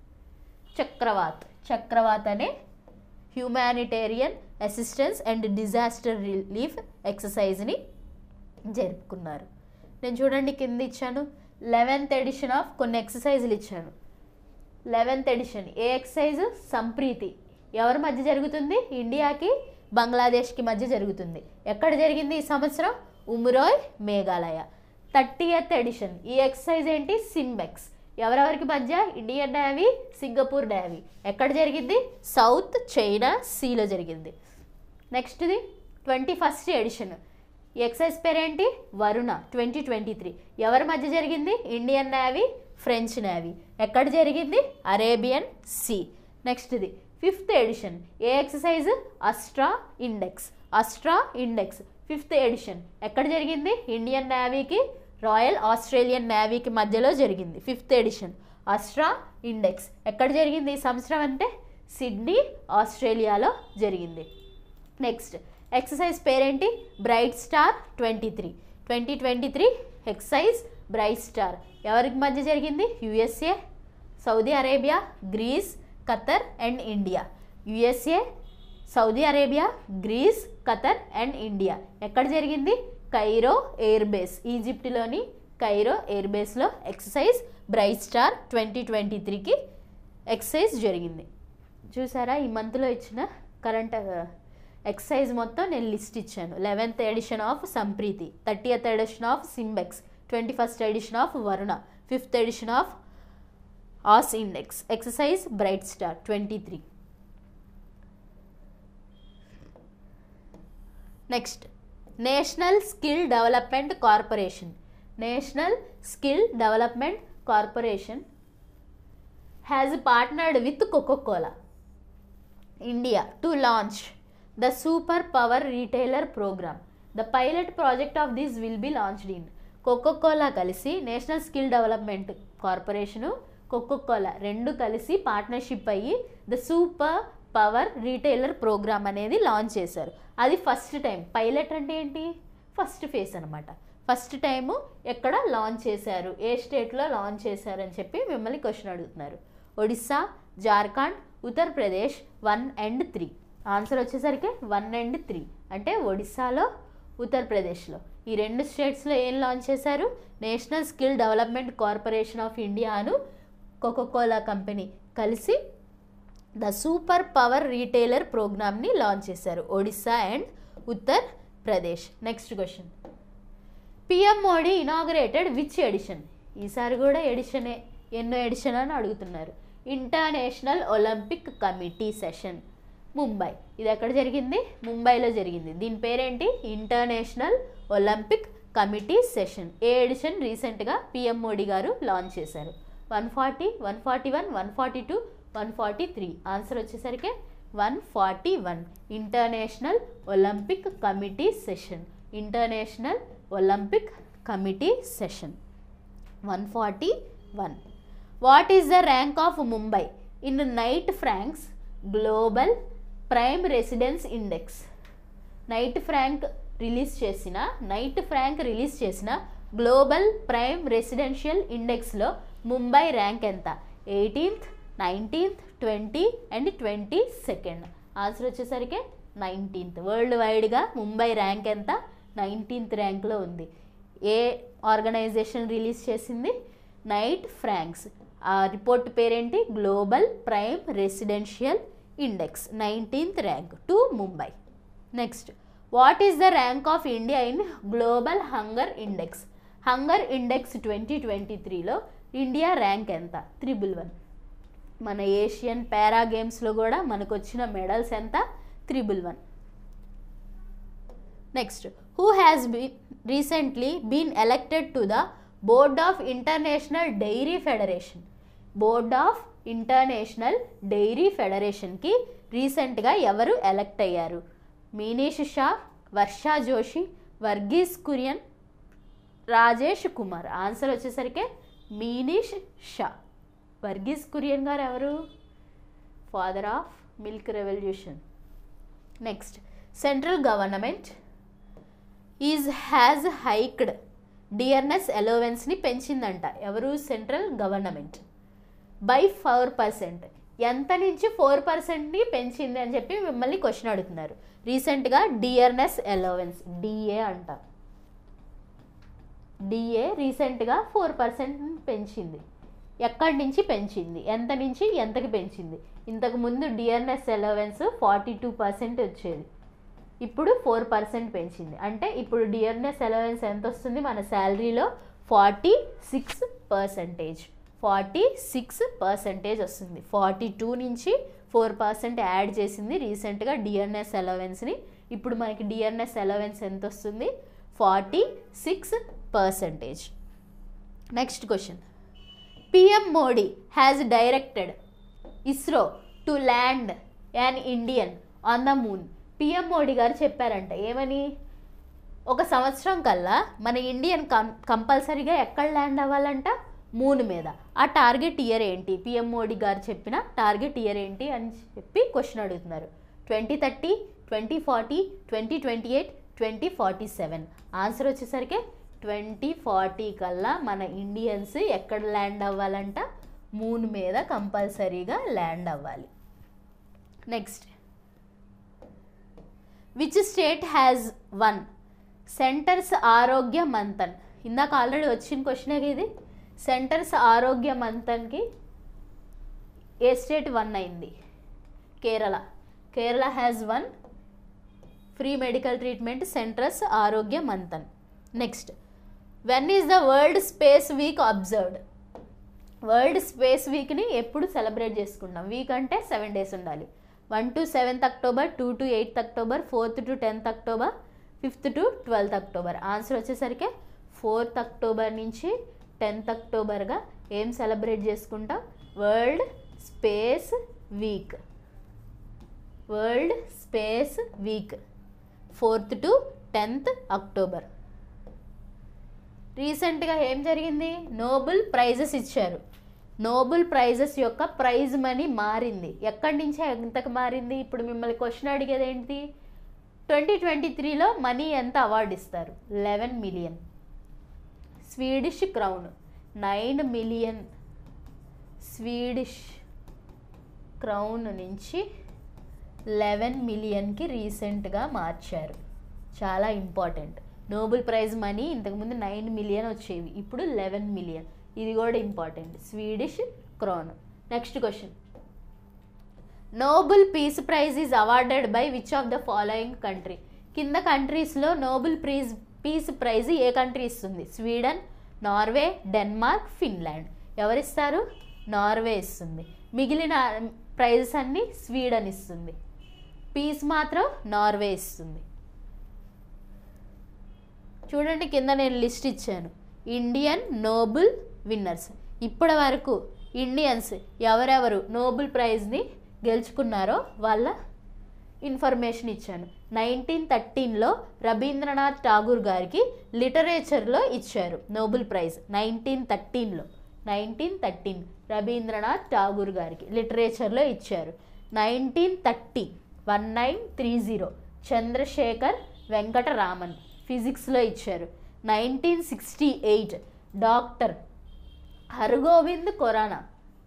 A: చక్రవాత్ చక్రవాత్ అనే humanitarian assistance and disaster relief ఎక్సర్సైజ్ని జరుపుకున్నారు నేను చూడండి కింద ఇచ్చాను లెవెన్త్ ఎడిషన్ ఆఫ్ కొన్ని ఎక్సర్సైజులు ఇచ్చాను లెవెన్త్ ఎడిషన్ ఏ ఎక్సర్సైజ్ సంప్రీతి ఎవరి మధ్య జరుగుతుంది ఇండియాకి బంగ్లాదేశ్కి మధ్య జరుగుతుంది ఎక్కడ జరిగింది ఈ సంవత్సరం ఉమ్రోయ్ మేఘాలయ థర్టీయత్ ఎడిషన్ ఈ ఎక్సర్సైజ్ ఏంటి సింబెక్స్ ఎవరెవరికి మధ్య ఇండియన్ నేవీ సింగపూర్ నేవీ ఎక్కడ జరిగింది సౌత్ చైనా సీలో జరిగింది నెక్స్ట్ది ట్వంటీ ఫస్ట్ ఎడిషన్ ఈ ఎక్సైజ్ పేరేంటి వరుణ ట్వంటీ ట్వంటీ త్రీ ఎవరి మధ్య జరిగింది ఇండియన్ నేవీ ఫ్రెంచ్ నేవీ ఎక్కడ జరిగింది అరేబియన్ సీ నెక్స్ట్ది ఫిఫ్త్ ఎడిషన్ ఏ exercise Astra Index Astra Index fifth edition ఎక్కడ జరిగింది ఇండియన్ నేవీకి రాయల్ ఆస్ట్రేలియన్ నేవీకి మధ్యలో జరిగింది ఫిఫ్త్ ఎడిషన్ అస్ట్రా ఇండెక్స్ ఎక్కడ జరిగింది ఈ సంవత్సరం అంటే సిడ్నీ ఆస్ట్రేలియాలో జరిగింది నెక్స్ట్ ఎక్సర్సైజ్ పేరేంటి bright star twenty three twenty twenty three exercise bright star ఎవరికి మధ్య జరిగింది USA Saudi Arabia Greece Qatar and India USA Saudi Arabia Greece Qatar and India ఎక్కడ జరిగింది కైరో ఎయిర్ బేస్ ఈజిప్ట్లోని కైరో ఎయిర్ బేస్లో exercise bright star twenty twenty త్రీకి exercise జరిగింది చూసారా ఈ మంత్లో ఇచ్చిన కరెంట్ ఎక్సర్సైజ్ మొత్తం నేను లిస్ట్ ఇచ్చాను eleventh edition of Sampriti thirtieth edition of SIMBEX twenty first edition of Varuna fifth edition of AUSINDEX exercise bright star twenty three next national skill development corporation national skill development corporation has partnered with Coca Cola India to launch the super power retailer programme the pilot project of this will be launched in Coca Cola కలిసి national skill development corporation Coca Cola రెండు కలిసి partnership అయ్యి the super power retailer programme అనేది launch చేశారు అది first time pilot అంటే ఏంటి first phase అనమాట ఫస్ట్ టైము ఎక్కడ లాంచ్ చేశారు ఏ స్టేట్లో లాంచ్ చేశారు అని చెప్పి మిమ్మల్ని క్వశ్చన్ అడుగుతున్నారు Odisha Jharkhand Uttar Pradesh one and three answer వచ్చేసరికి వన్ అండ్ త్రీ అంటే ఒడిస్సాలో ఉత్తరప్రదేశ్లో ఈ రెండు స్టేట్స్లో ఏం లాంచ్ చేశారు national skill development corporation of ఇండియాను కోకోకోలా కంపెనీ కలిసి ద సూపర్ పవర్ రీటైలర్ ప్రోగ్రామ్ని లాంచ్ చేశారు Odisha and Uttar Pradesh next question PM Modi inaugurated which edition ఈసారి కూడా ఎడిషనే ఎన్నో ఎడిషన్ అని అడుగుతున్నారు international Olympic committee session Mumbai ఇది ఎక్కడ జరిగింది ముంబైలో జరిగింది దీని పేరేంటి ఇంటర్నేషనల్ ఒలింపిక్ కమిటీ సెషన్ ఏ ఎడిషన్ రీసెంట్గా పిఎం మోడీ గారు లాంచ్ చేశారు one forty one forty one one forty two one forty three answer వచ్చేసరికి one forty one international Olympic committee session international Olympic committee session one forty one what is the rank of Mumbai in Knight Frank's global prime residence index Knight Frank release చేసిన Knight Frank release చేసిన global prime residential ఇండెక్స్లో Mumbai rank ఎంత eighteenth nineteenth twenty and twenty second answer వచ్చేసరికి nineteenth world వైడ్గా Mumbai rank ఎంత nineteenth ర్యాంక్లో ఉంది ఏ ఆర్గనైజేషన్ రిలీజ్ చేసింది నైట్ ఫ్రాంక్స్ ఆ రిపోర్ట్ పేరేంటి global prime residential index nineteenth rank to Mumbai next what is the rank of India in global hunger index hunger index twenty twenty త్రీలో India rank ఎంత triple one మన Asian para గేమ్స్లో కూడా మనకు వచ్చిన medals ఎంత triple one next who has been recently been elected to the board of international dairy federation board of international dairy ఫెడరేషన్కి రీసెంట్గా ఎవరు ఎలక్ట్ అయ్యారు మీనీష్ షా వర్షా జోషి వర్గీస్ కురియన్ రాజేష్ కుమార్ ఆన్సర్ వచ్చేసరికి మీనీష్ షా వర్గీస్ కురియన్ గారు ఎవరు father of milk revolution next central government is has hiked DRS అలోవెన్స్ని పెంచిందంట ఎవరు central government by four percent ఎంత నుంచి ఫోర్ పర్సెంట్ని పెంచింది అని చెప్పి మిమ్మల్ని క్వశ్చన్ అడుగుతున్నారు రీసెంట్గా డిఆర్ఎస్ అలోవెన్స్ డిఏ అంట డిఏ రీసెంట్గా ఫోర్ పర్సెంట్ పెంచింది ఎక్కడి నుంచి పెంచింది ఎంత నుంచి ఎంతకి పెంచింది ఇంతకు ముందు DRS allowance forty two percent వచ్చేది ఇప్పుడు ఫోర్ పర్సెంట్ పెంచింది అంటే ఇప్పుడు డిఆర్ఎస్ అలవెన్స్ ఎంత వస్తుంది మన శాలరీలో forty six percentage forty six percentage వస్తుంది ఫార్టీ టూ నుంచి ఫోర్ పర్సెంట్ యాడ్ చేసింది రీసెంట్గా డిఎన్ఎస్ అలవెన్స్ని ఇప్పుడు మనకి డిఎన్ఎస్ అలవెన్స్ ఎంత వస్తుంది forty six percentage next question PM Modi has directed ISRO to land an Indian on the moon PM Modi గారు చెప్పారంట ఏమని ఒక సంవత్సరం కల్లా మన ఇండియన్ కం కంపల్సరీగా ఎక్కడ ల్యాండ్ అవ్వాలంట మూన్ మీద ఆ టార్గెట్ ఇయర్ ఏంటి పిఎం మోడీ గారు చెప్పిన టార్గెట్ ఇయర్ ఏంటి అని చెప్పి క్వశ్చన్ అడుగుతున్నారు twenty thirty twenty forty twenty twenty eight twenty forty seven answer వచ్చేసరికి ట్వంటీ ఫార్టీ కల్లా మన ఇండియన్స్ ఎక్కడ ల్యాండ్ అవ్వాలంట మూన్ మీద కంపల్సరీగా ల్యాండ్ అవ్వాలి next which state has won centres ఆరోగ్య మంతన్ ఇందాక ఆల్రెడీ వచ్చిన క్వశ్చనే ఇది సెంటర్స్ ఆరోగ్య మంతన్కి ఏ స్టేట్ వన్ అయింది Kerala Kerala has won free medical treatment centres ఆరోగ్య Manthan next when is the world space week observed world space వీక్ని ఎప్పుడు సెలబ్రేట్ చేసుకుంటాం వీక్ అంటే సెవెన్ డేస్ ఉండాలి one to seventh October two to eighth October fourth to tenth October fifth to twelfth October answer వచ్చేసరికి fourth October నుంచి tenth అక్టోబర్గా ఏం celebrate చేసుకుంటాం world space week world space week fourth to tenth October రీసెంట్గా ఏం జరిగింది Nobel prizes ఇచ్చారు Nobel prizes యొక్క ప్రైజ్ మనీ మారింది ఎక్కడి నుంచి ఎంతకు మారింది ఇప్పుడు మిమ్మల్ని క్వశ్చన్ అడిగేది ఏంటి ట్వంటీ ట్వంటీ త్రీలో మనీ ఎంత అవార్డు ఇస్తారు eleven million Swedish crown nine million Swedish crown నుంచి లెవెన్ మిలియన్కి రీసెంట్గా మార్చారు చాలా ఇంపార్టెంట్ నోబెల్ ప్రైజ్ మనీ ఇంతకుముందు నైన్ మిలియన్ వచ్చేవి ఇప్పుడు లెవెన్ మిలియన్ ఇది కూడా important Swedish krone next question Nobel peace prize is awarded by which of the following country కింద కంట్రీస్లో నోబెల్ ప్రైజ్ పీస్ ప్రైజ్ ఏ కంట్రీ ఇస్తుంది స్వీడన్ నార్వే డెన్మార్క్ ఫిన్లాండ్ ఎవరిస్తారు నార్వే ఇస్తుంది మిగిలిన ప్రైజెస్ అన్నీ స్వీడన్ ఇస్తుంది పీస్ మాత్రం నార్వే ఇస్తుంది చూడండి కింద నేను లిస్ట్ ఇచ్చాను ఇండియన్ నోబుల్ విన్నర్స్ ఇప్పటి వరకు ఇండియన్స్ ఎవరెవరు నోబుల్ ప్రైజ్ని గెలుచుకున్నారో వాళ్ళ ఇన్ఫర్మేషన్ ఇచ్చాను నైన్టీన్ థర్టీన్లో రవీంద్రనాథ్ ఠాగూర్ గారికి లిటరేచర్లో ఇచ్చారు నోబెల్ ప్రైజ్ నైన్టీన్ థర్టీన్లో నైన్టీన్ థర్టీన్ రవీంద్రనాథ్ ఠాగూర్ గారికి లిటరేచర్లో ఇచ్చారు nineteen thirty one nine three zero Chandrasekhar Venkataraman ఫిజిక్స్లో ఇచ్చారు nineteen sixty eight doctor Hargobind Khorana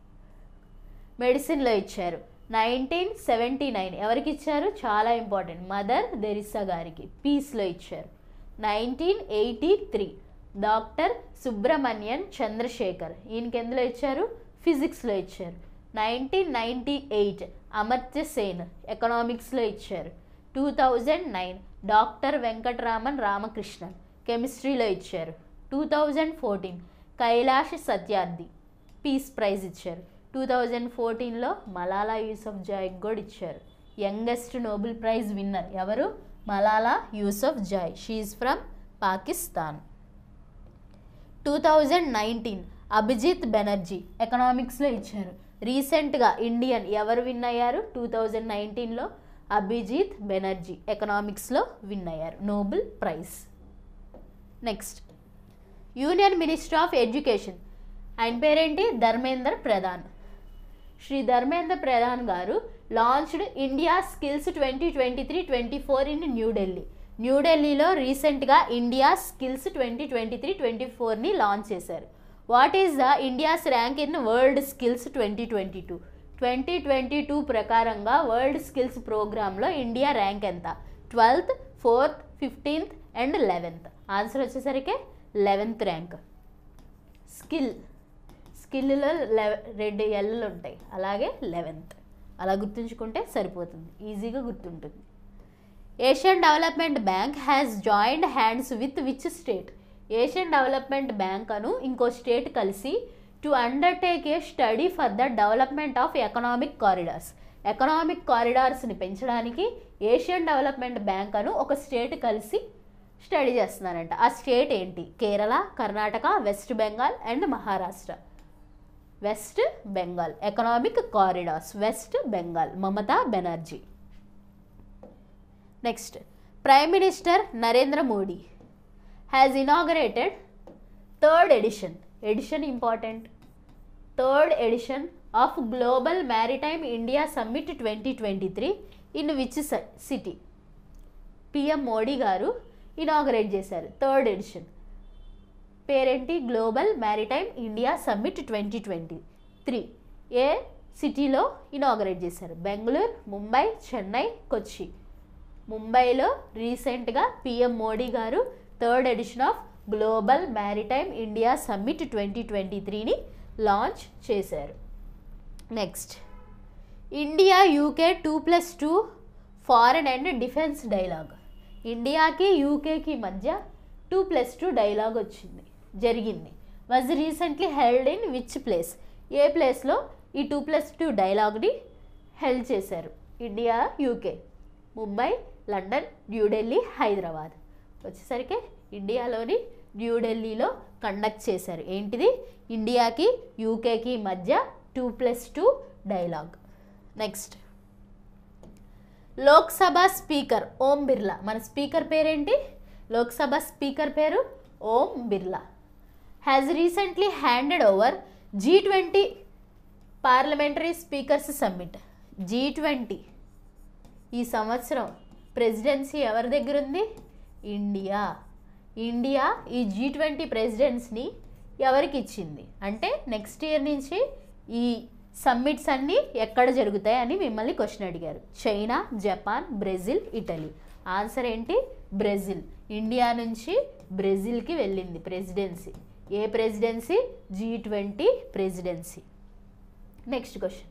A: మెడిసిన్లో ఇచ్చారు నైన్టీన్ సెవెంటీ నైన్ ఎవరికి ఇచ్చారు చాలా ఇంపార్టెంట్ మదర్ దెరిసా గారికి పీస్లో ఇచ్చారు nineteen eighty three doctor Subrahmanyan Chandrasekhar ఈయనకి ఎందులో ఇచ్చారు ఫిజిక్స్లో ఇచ్చారు nineteen ninety eight Amartya Sen ఎకనామిక్స్లో ఇచ్చారు two thousand nine doctor Venkataraman Ramakrishnan కెమిస్ట్రీలో ఇచ్చారు two thousand fourteen Kailash Satyarthi peace prize ఇచ్చారు టూ థౌజండ్ ఫోర్టీన్లో మలాలా యూసఫ్ జాయ్ కూడా ఇచ్చారు యంగెస్ట్ నోబెల్ ప్రైజ్ విన్నర్ ఎవరు Malala Yousafzai she from Pakistan two thousand nineteen Abhijit Banerjee ఎకనామిక్స్లో ఇచ్చారు రీసెంట్గా ఇండియన్ ఎవరు విన్ అయ్యారు టూ థౌజండ్ నైన్టీన్లో అభిజిత్ బెనర్జీ ఎకనామిక్స్లో విన్ అయ్యారు Nobel prize next union minister of education ఆయన పేరేంటి ధర్మేందర్ ప్రధాన్ శ్రీ ధర్మేంద్ర ప్రధాన్ గారు launched India skills twenty twenty three twenty four in New Delhi న్యూఢిల్లీలో రీసెంట్గా India skills twenty twenty three twenty ఫోర్ని లాంచ్ చేశారు what is the India's rank in world skills twenty twenty two twenty twenty two ప్రకారంగా world skills ప్రోగ్రాంలో India rank ఎంత twelfth fourth fifteenth and eleventh answer వచ్చేసరికి eleventh rank skill స్కిల్లో లెవ రెండు ఎల్లు ఉంటాయి అలాగే లెవెన్త్ అలా గుర్తుంచుకుంటే సరిపోతుంది ఈజీగా గుర్తుంటుంది Asian development bank has joined hands with which state Asian development bank అను ఇంకో స్టేట్ కలిసి to undertake a study for the development of economic corridors economic కారిడార్స్ని పెంచడానికి ఏషియన్ డెవలప్మెంట్ బ్యాంక్ అను ఒక స్టేట్ కలిసి స్టడీ చేస్తున్నారంట ఆ స్టేట్ ఏంటి Kerala Karnataka West Bengal and Maharashtra West Bengal economic corridors West Bengal Mamata Banerjee next prime minister Narendra Modi has inaugurated third edition edition important third edition of global maritime India summit twenty twenty three in which city PM Modi గారు inaugurate చేశారు third edition పేరేంటి global maritime India summit twenty twenty three ఏ సిటీలో inaugurate చేశారు బెంగళూరు ముంబై చెన్నై కొచ్చి ముంబైలో రీసెంట్గా PM Modi గారు third edition of global maritime India summit twenty twenty త్రీని లాంచ్ చేశారు next India UK two plus two foreign and defence dialogue ఇండియాకి యూకేకి మధ్య టూ ప్లస్ టూ డైలాగ్ వచ్చింది జరిగింది was recently held in which place ఏ ప్లేస్లో ఈ టూ ప్లస్ టూ డైలాగ్ని హెల్డ్ చేశారు India UK Mumbai London New Delhi Hyderabad వచ్చేసరికి ఇండియాలోని న్యూఢిల్లీలో కండక్ట్ చేశారు ఏంటిది ఇండియాకి యూకేకి మధ్య two plus two dialogue next Lok Sabha speaker Om Birla మన స్పీకర్ పేరేంటి లోక్సభ స్పీకర్ పేరు Om Birla has recently handed over G twenty parliamentary speakers summit G twenty ఈ సంవత్సరం ప్రెసిడెన్సీ ఎవరి దగ్గర ఉంది ఇండియా ఇండియా ఈ జీ ట్వంటీ ప్రెసిడెంట్స్ని ఎవరికి ఇచ్చింది అంటే నెక్స్ట్ ఇయర్ నుంచి ఈ సమ్మిట్స్ అన్నీ ఎక్కడ జరుగుతాయి అని మిమ్మల్ని క్వశ్చన్ అడిగారు China Japan Brazil Italy answer ఏంటి బ్రెజిల్ ఇండియా నుంచి బ్రెజిల్కి వెళ్ళింది ప్రెసిడెన్సీ ఏ presidency G twenty presidency next question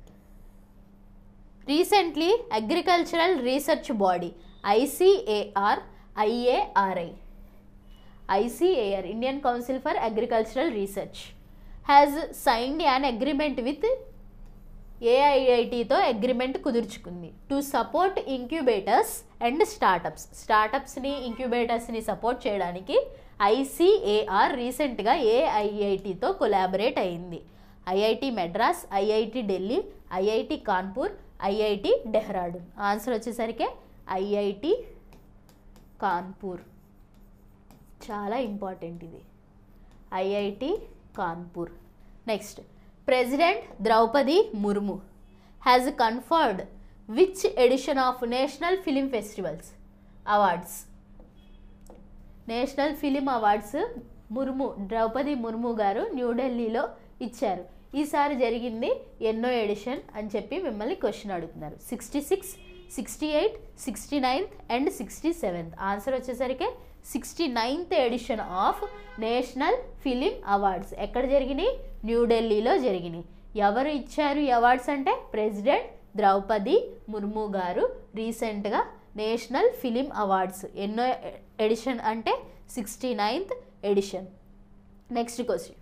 A: recently agricultural research body ICAR IARI ICAR Indian council for agricultural research has signed an agreement with ఏఐఐటితో agreement కుదుర్చుకుంది to support incubators and startups స్టార్టప్స్ని ఇంక్యుబేటర్స్ని support చేయడానికి ICAR రీసెంట్గా ఏఐఐటితో collaborate అయింది IIT Madras IIT Delhi IIT Kanpur IIT Dehradun answer వచ్చేసరికి IIT Kanpur చాలా ఇంపార్టెంట్ ఇది IIT Kanpur next president Droupadi Murmu has conferred which edition of national film festivals awards national film awards Murmu Droupadi Murmu garu న్యూఢిల్లీలో ఇచ్చారు ఈసారి జరిగింది ఎన్నో ఎడిషన్ అని చెప్పి మిమ్మల్ని క్వశ్చన్ అడుగుతున్నారు sixty six sixty eight sixty ninth and sixty seventh answer వచ్చేసరికి sixty ninth edition of national film awards ఎక్కడ జరిగినాయి న్యూఢిల్లీలో జరిగినాయి ఎవరు ఇచ్చారు ఈ అవార్డ్స్ అంటే ప్రెసిడెంట్ ద్రౌపది ముర్ము గారు రీసెంట్గా నేషనల్ ఫిలిం అవార్డ్స్ ఎన్నో ఎడిషన్ అంటే sixty ninth edition next question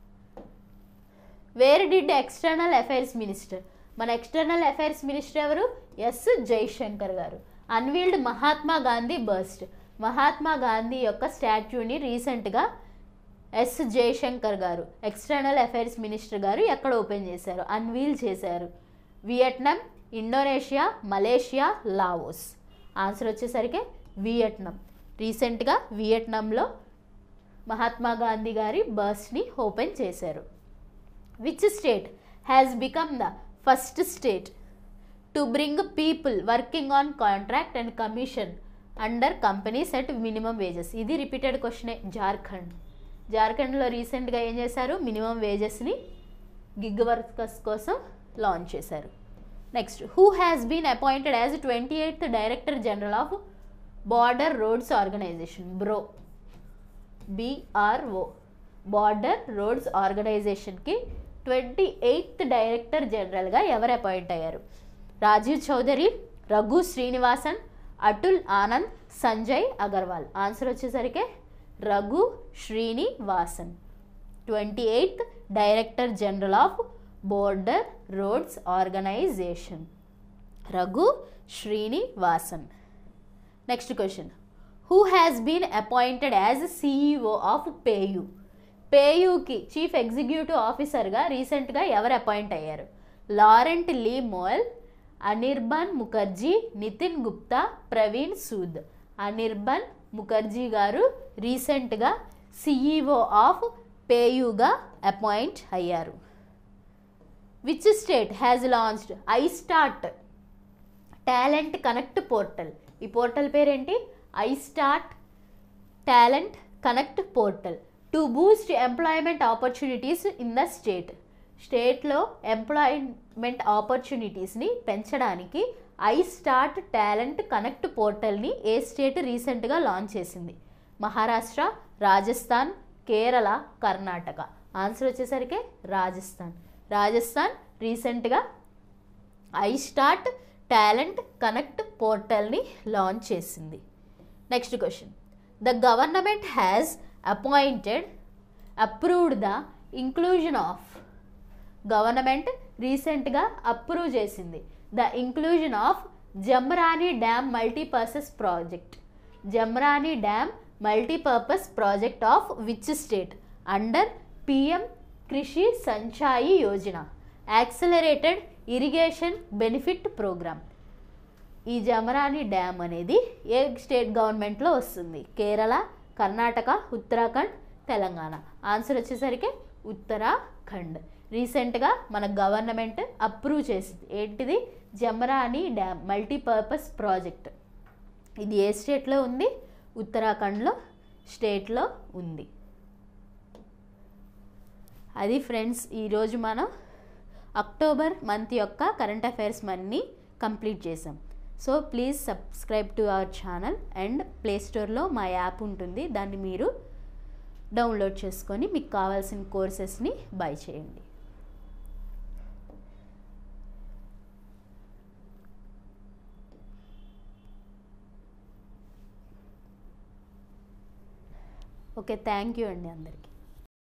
A: where did external affairs minister మన ఎక్స్టర్నల్ అఫైర్స్ మినిస్టర్ ఎవరు S Jaishankar garu unveiled Mahatma Gandhi bust Mahatma Gandhi యొక్క స్టాచ్యూని రీసెంట్గా ఎస్ జయశంకర్ గారు ఎక్స్టర్నల్ అఫైర్స్ మినిస్టర్ గారు ఎక్కడ ఓపెన్ చేశారు అన్వీల్ చేశారు Vietnam Indonesia Malaysia Laos answer వచ్చేసరికి వియట్నాం రీసెంట్గా వియట్నాంలో మహాత్మా గాంధీ గారి బర్స్ని ఓపెన్ చేశారు which state has become the first state to bring people working on contract and commission under companies at minimum wages ఇది రిపీటెడ్ క్వశ్చనే జార్ఖండ్ జార్ఖండ్లో రీసెంట్గా ఏం చేశారు మినిమం వేజెస్ని గిగ్ వర్కర్స్ కోసం లాంచ్ చేశారు next who has been appointed as twenty eighth director general of border roads organisation BRO BRO border roads ఆర్గనైజేషన్కి ట్వంటీ ఎయిత్ డైరెక్టర్ జనరల్గా ఎవరు అపాయింట్ అయ్యారు రాజీవ్ చౌదరి రఘు శ్రీనివాసన్ అటుల్ ఆనంద్ సంజయ్ అగర్వాల్ ఆన్సర్ వచ్చేసరికి Raghu Srinivasan twenty eighth director general of border roads organisation Raghu Srinivasan next question who has been appointed as CEO of PayU పేయూకి chief executive ఆఫీసర్గా రీసెంట్గా ఎవరు appoint అయ్యారు Laurent Le Moal Anirban Mukherjee Nitin Gupta Praveen Sood Anirban Mukherjee garu రీసెంట్గా సిఈఓ ఆఫ్ పేయూగా అపాయింట్ అయ్యారు which state has launched I start talent connect portal ఈ portal పేరేంటి I start talent connect portal to boost employment opportunities in the state స్టేట్లో ఎంప్లాయ్మెంట్ ఆపర్చునిటీస్ని పెంచడానికి ఐ స్టార్ట్ టాలెంట్ కనెక్ట్ పోర్టల్ని ఏ స్టేట్ రీసెంట్గా లాంచ్ చేసింది మహారాష్ట్ర రాజస్థాన్ కేరళ కర్ణాటక ఆన్సర్ వచ్చేసరికి రాజస్థాన్ రాజస్థాన్ రీసెంట్గా ఐ స్టార్ట్ టాలెంట్ కనెక్ట్ పోర్టల్ని లాంచ్ చేసింది next question the government has appointed approved the inclusion of government రీసెంట్గా అప్రూవ్ చేసింది the inclusion of జమ్రానీ dam multipurpose project Jamrani dam multipurpose project of which state under PM Krishi Sinchai Yojana accelerated irrigation benefit programme ఈ Jamrani dam అనేది ఏ state గవర్నమెంట్లో వస్తుంది Kerala Karnataka Uttarakhand Telangana answer వచ్చేసరికి ఉత్తరాఖండ్ రీసెంట్గా మన గవర్నమెంట్ అప్రూవ్ చేసింది ఏంటిది జమరాని డ్యామ్ మల్టీపర్పస్ ప్రాజెక్ట్ ఇది ఏ స్టేట్లో ఉంది ఉత్తరాఖండ్లో స్టేట్లో ఉంది అది ఫ్రెండ్స్ ఈరోజు మనం అక్టోబర్ మంత్ యొక్క కరెంట్ అఫైర్స్ మన్ని కంప్లీట్ చేసాం so please subscribe to our channel and play స్టోర్లో మా యాప్ ఉంటుంది దాన్ని మీరు డౌన్లోడ్ చేసుకొని మీకు కావాల్సిన కోర్సెస్ని బై చేయండి ఓకే థ్యాంక్ యూ అండి అందరికీ